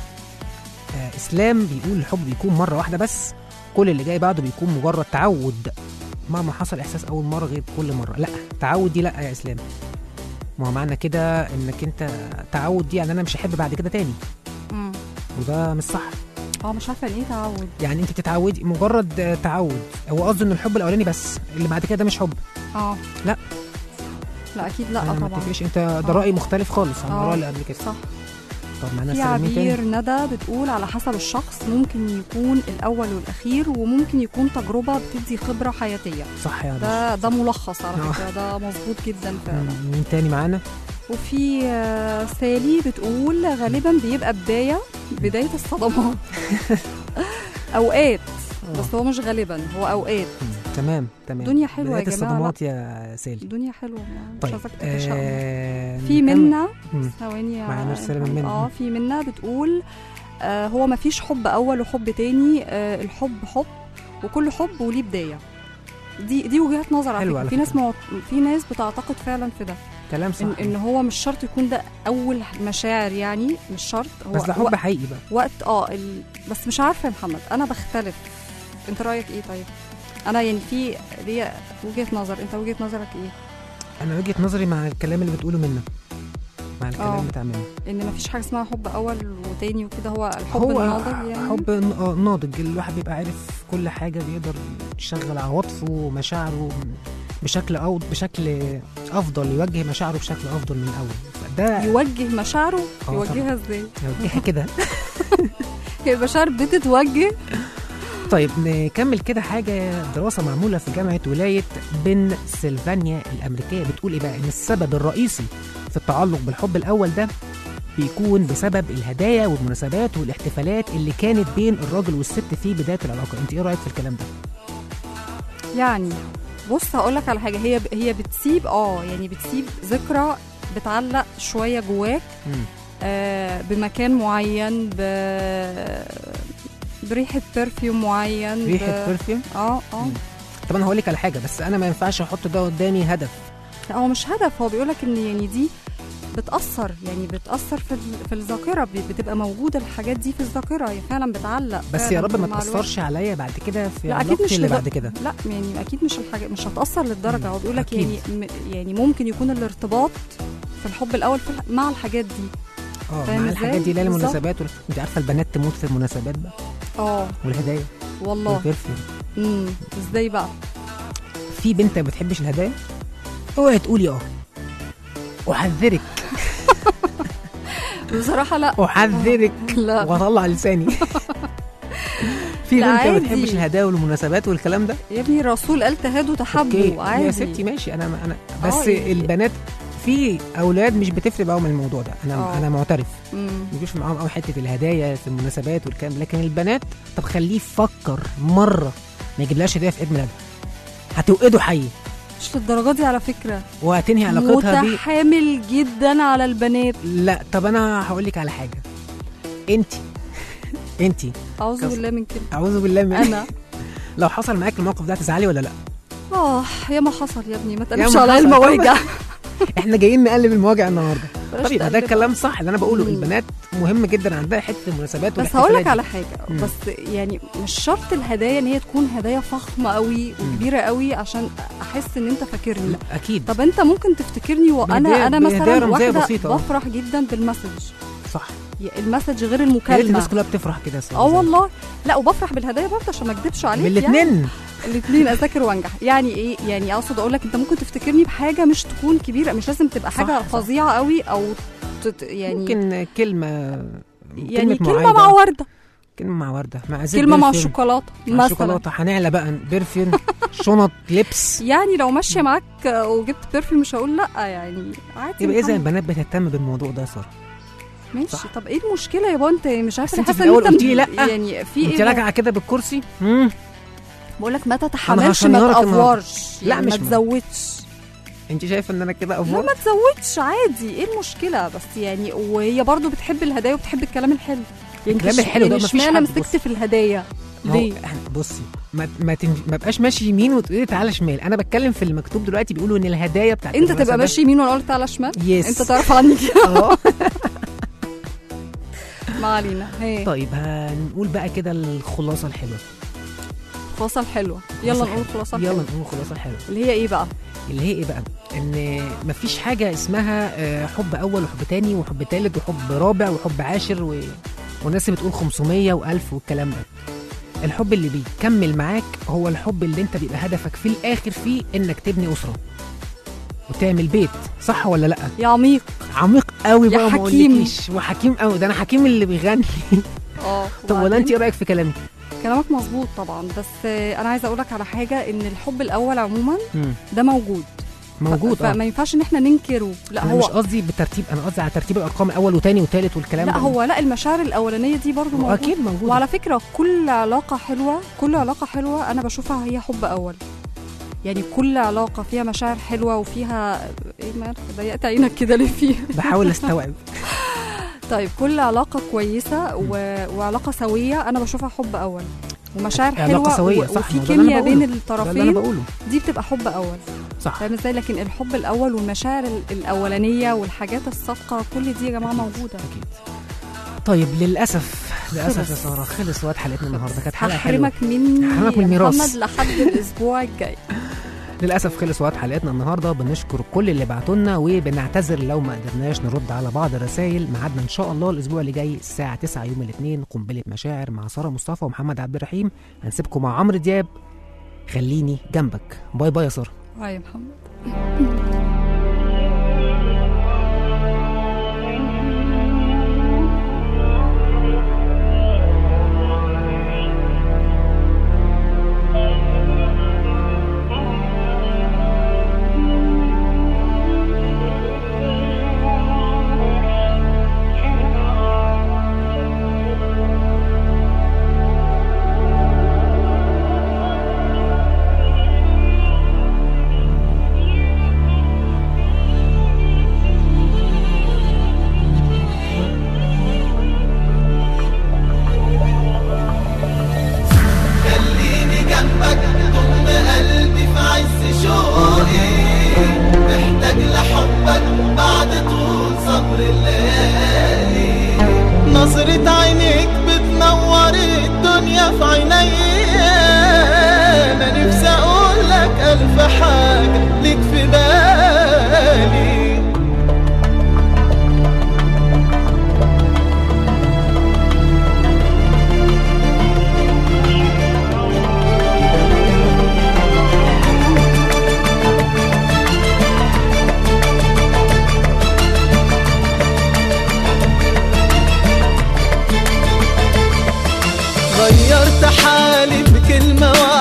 آه إسلام بيقول الحب بيكون مرة واحدة بس كل اللي جاي بعده بيكون مجرد تعود مهما حصل إحساس أول مرة غير كل مرة لا تعود دي لا يا إسلام ما هو معنى كده إنك أنت تعود دي يعني أنا مش هحب بعد كده تاني مم. وده مش صح اه مش عارفه يعني ايه تعود يعني أنت بتتعودي مجرد آه تعود هو قصده إن الحب الأولاني بس اللي بعد كده ده مش حب اه لا. لا اكيد لا أنا ما طبعا اتفقش أنت ده آه. رأي مختلف خالص عن آه. الرأي اللي قبل كده صح طب معانا في رسالة مين تاني؟ عبير ندى بتقول على حسب الشخص ممكن يكون الاول والاخير وممكن يكون تجربه بتدي خبره حياتيه صح يا ده ده ملخص على آه. فكره ده مظبوط جدا فعلا مم، مين تاني معانا؟ وفي آه، سالي بتقول غالبا بيبقى بدايه بدايه الصدمات اوقات بس هو مش غالبا هو اوقات مم، تمام تمام دنيا حلوة يا بداية جماعة، الصدمات يا سالي الدنيا حلوه يعني مش طيب عايزاك تتشائم آه في نكمل. منا مم. ثواني يا معانا رسالة من منى. اه في منا بتقول آه هو ما فيش حب اول وحب تاني آه الحب حب وكل حب وليه بدايه دي دي وجهات نظر على حلو فكره على في ناس مو... في ناس بتعتقد فعلا في ده كلام صح ان, إن هو مش شرط يكون ده اول مشاعر يعني مش شرط هو بس ده حب وق- حقيقي بقى وقت اه ال... بس مش عارفه يا محمد انا بختلف انت رايك ايه طيب انا يعني في ليا وجهه نظر انت وجهه نظرك ايه انا وجهة نظري مع الكلام اللي بتقوله منه مع الكلام آه. بتاع منه ان مفيش حاجه اسمها حب اول وتاني وكده هو الحب هو الناضج يعني حب ن- آه، ناضج الواحد بيبقى عارف كل حاجة بيقدر يشغل عواطفه ومشاعره بشكل أو بشكل أفضل يوجه مشاعره بشكل أفضل من الأول فده يوجه مشاعره آه، يوجهها ازاي يوجهها كده هي المشاعر بتتوجه طيب نكمل كده حاجة دراسة معمولة في جامعة ولاية بن سلفانيا الأمريكية بتقول إيه بقى إن السبب الرئيسي في التعلق بالحب الأول ده بيكون بسبب الهدايا والمناسبات والاحتفالات اللي كانت بين الراجل والست في بداية العلاقة أنت إيه رأيك في الكلام ده؟ يعني بص هقول لك على حاجه هي هي بتسيب اه يعني بتسيب ذكرى بتعلق شويه جواك مم. آه بمكان معين ب بريحه برفيوم معين ريحة ب... برفيوم اه اه مم. طب أنا هقول لك على حاجة بس أنا ما ينفعش أحط ده قدامي هدف لا، هو مش هدف هو بيقولك ان يعني دي بتأثر يعني بتأثر في ال- في الذاكرة ب- بتبقى موجودة الحاجات دي في الذاكرة هي فعلا بتعلق بس يا فعلاً رب ما مع الوقت. تأثرش عليا بعد كده في لا اكيد علاقتي مش اللي لدر- بعد كده لا يعني اكيد مش الحاجه مش هتاثر للدرجه هو بيقول لك أكيد. يعني م- يعني ممكن يكون الارتباط في الحب الاول في الح- مع الحاجات دي اه فاهم مع إزاي؟ الحاجات دي اللي هي بالظبط. المناسبات وال- انت عارفه البنات تموت في المناسبات بقى اه والهدايا والله والبرفيوم امم ازاي بقى في بنت ما بتحبش الهدايا اوعي تقولي اه احذرك بصراحه لا احذرك لا واطلع لساني في لا بنت ما عادي. بتحبش الهدايا والمناسبات والكلام ده يا ابني الرسول قال تهادوا اوكي تحبوا عادي يا ستي ماشي انا انا بس آه، يعني- البنات في اولاد مش بتفرق معاهم الموضوع ده انا آه. انا معترف مم. ما بيجيش معاهم قوي حته الهدايا في المناسبات والكلام لكن البنات طب خليه يفكر مره ما يجيبلهاش هديه في عيد ميلادها هتوقده حي مش للدرجه دي على فكره وهتنهي علاقتها بيه متحامل جدا على البنات لا طب انا هقول لك على حاجه انت انت اعوذ كف- بالله من كده اعوذ بالله من انا لو حصل معاك الموقف ده هتزعلي ولا لا اه يا ما حصل يا ابني ما يا تقلبش ما على حصل. المواجع احنا جايين نقلب المواجع النهارده بلاش طيب ده تقلب. الكلام صح اللي انا بقوله مم. البنات مهم جدا عندها حته المناسبات بس هقول لك والاحتفالات على دي. حاجه مم. بس يعني مش شرط الهدايا ان هي تكون هدايا فخمه قوي وكبيره قوي عشان احس ان انت فاكرني لا اكيد طب انت ممكن تفتكرني وانا بهدايا- انا بهدايا مثلا رمزية واحده بسيطة، آه. بفرح جدا بالمسج صح المسج غير هي الناس المكالمه كلها بتفرح كده يا اه والله لا وبفرح بالهدايا برضه عشان ما اكدبش عليك يعني بالاثنين الاثنين اذاكر وانجح يعني ايه يعني اقصد اقول لك انت ممكن تفتكرني بحاجه مش تكون كبيره مش لازم تبقى صح، حاجه صح. فظيعه قوي او تت يعني ممكن كلمه يعني كلمه معايدة. مع ورده كلمه مع ورده مع زيت كلمه مع برفيوم، الشوكولاته مع مثلا شوكولاته هنعلى بقى برفيوم شنط لبس يعني لو ماشيه معاك وجبت برفيوم مش هقول لا يعني عادي يبقى اذا محمد. البنات بتهتم بالموضوع ده يا ساره ماشي صح. طب ايه المشكله يا بابا انت مش عارفه بس انت حاسه في الأول ان انت قلتي لي لأ. يعني في انت ايه راجعه كده بالكرسي مم. بقول لك ما تتحملش ما هشنيرك النهاردة. تافورش لا، يعني مش ما م- تزودش انت شايفه ان انا كده لا افور ما تزودش عادي ايه المشكله بس يعني وهي برضو بتحب الهدايا وبتحب الكلام الحلو يعني الكلام مش- الحلو ده يعني مفيش اشمعنى حد، مسكت في الهدايا ما هو ليه احنا بصي ما ما, تنج... ما بقاش ماشي يمين وتقولي تعالى شمال انا بتكلم في المكتوب دلوقتي بيقولوا ان الهدايا بتاعت انت تبقى المناسبات- ماشي يمين وانا اقول تعالى شمال يس انت تعرف عني كده اه ما علينا هي طيب هنقول بقى كده الخلاصه الحلوه الخلاصه الحلوه يلا الخلاصة نقول الخلاصه يلا الحلوه نقول الخلاصه الحلوه اللي هي ايه بقى اللي هي ايه بقى ان مفيش حاجه اسمها آه، حب اول وحب تاني وحب تالت وحب رابع وحب عاشر و... والناس بتقول 500 و1000 والكلام ده الحب اللي بيكمل معاك هو الحب اللي انت بيبقى هدفك في الاخر فيه انك تبني اسره وتعمل بيت صح ولا لا يا عميق عميق قوي يا بقى ما حكيم. اقولكيش وحكيم قوي ده انا حكيم اللي بيغني اه طب ولا وبعدين؟ انت ايه رايك في كلامي كلامك مظبوط طبعا بس آه، انا عايزه اقول لك على حاجه ان الحب الاول عموما مم. ده موجود موجود ف- اه فما ينفعش ان احنا ننكره لا انا مش هو قصدي بالترتيب انا قصدي على ترتيب الارقام اول وتاني وتالت والكلام لا ده هو لا المشاعر الاولانيه دي برضو موجوده اكيد موجود وعلى فكره كل علاقه حلوه كل علاقه حلوه انا بشوفها هي حب اول يعني كل علاقه فيها مشاعر حلوه وفيها ايه مالك ضيقت عينك كده ليه فيها بحاول استوعب طيب كل علاقه كويسه و... وعلاقه سويه انا بشوفها حب اول ومشاعر علاقة حلوه سوية، و... صح، وفي ما ده اللي أنا كيمياء بين بقوله. ده اللي انا الطرفين بقوله دي بتبقى حب اول صح فاهم ازاي لكن الحب الاول والمشاعر ال- الاولانيه والحاجات الصادقه كل دي يا جماعه موجوده اكيد طيب للاسف للاسف يا خلص. ساره خلص وقت حلقتنا النهارده كانت حلقه حلوه هحرمك مني هحرمك من يا الميراث. محمد لحد الاسبوع الجاي للاسف خلص وقت حلقتنا النهارده بنشكر كل اللي بعتوا لنا وبنعتذر لو ما قدرناش نرد على بعض الرسائل ميعادنا ان شاء الله الاسبوع اللي جاي الساعه 9 يوم الاثنين قنبله مشاعر مع ساره مصطفى ومحمد عبد الرحيم هنسيبكم مع عمرو دياب خليني جنبك باي باي يا ساره باي يا محمد خليني جنبك ضم قلبي في عز شوقي محتاج لحبك بعد طول صبر الليالي نظرة عينيك بتنور الدنيا في عينيا انا نفسي اقول لك الف حاجة ليك في بالي غيرت حالي بكلمة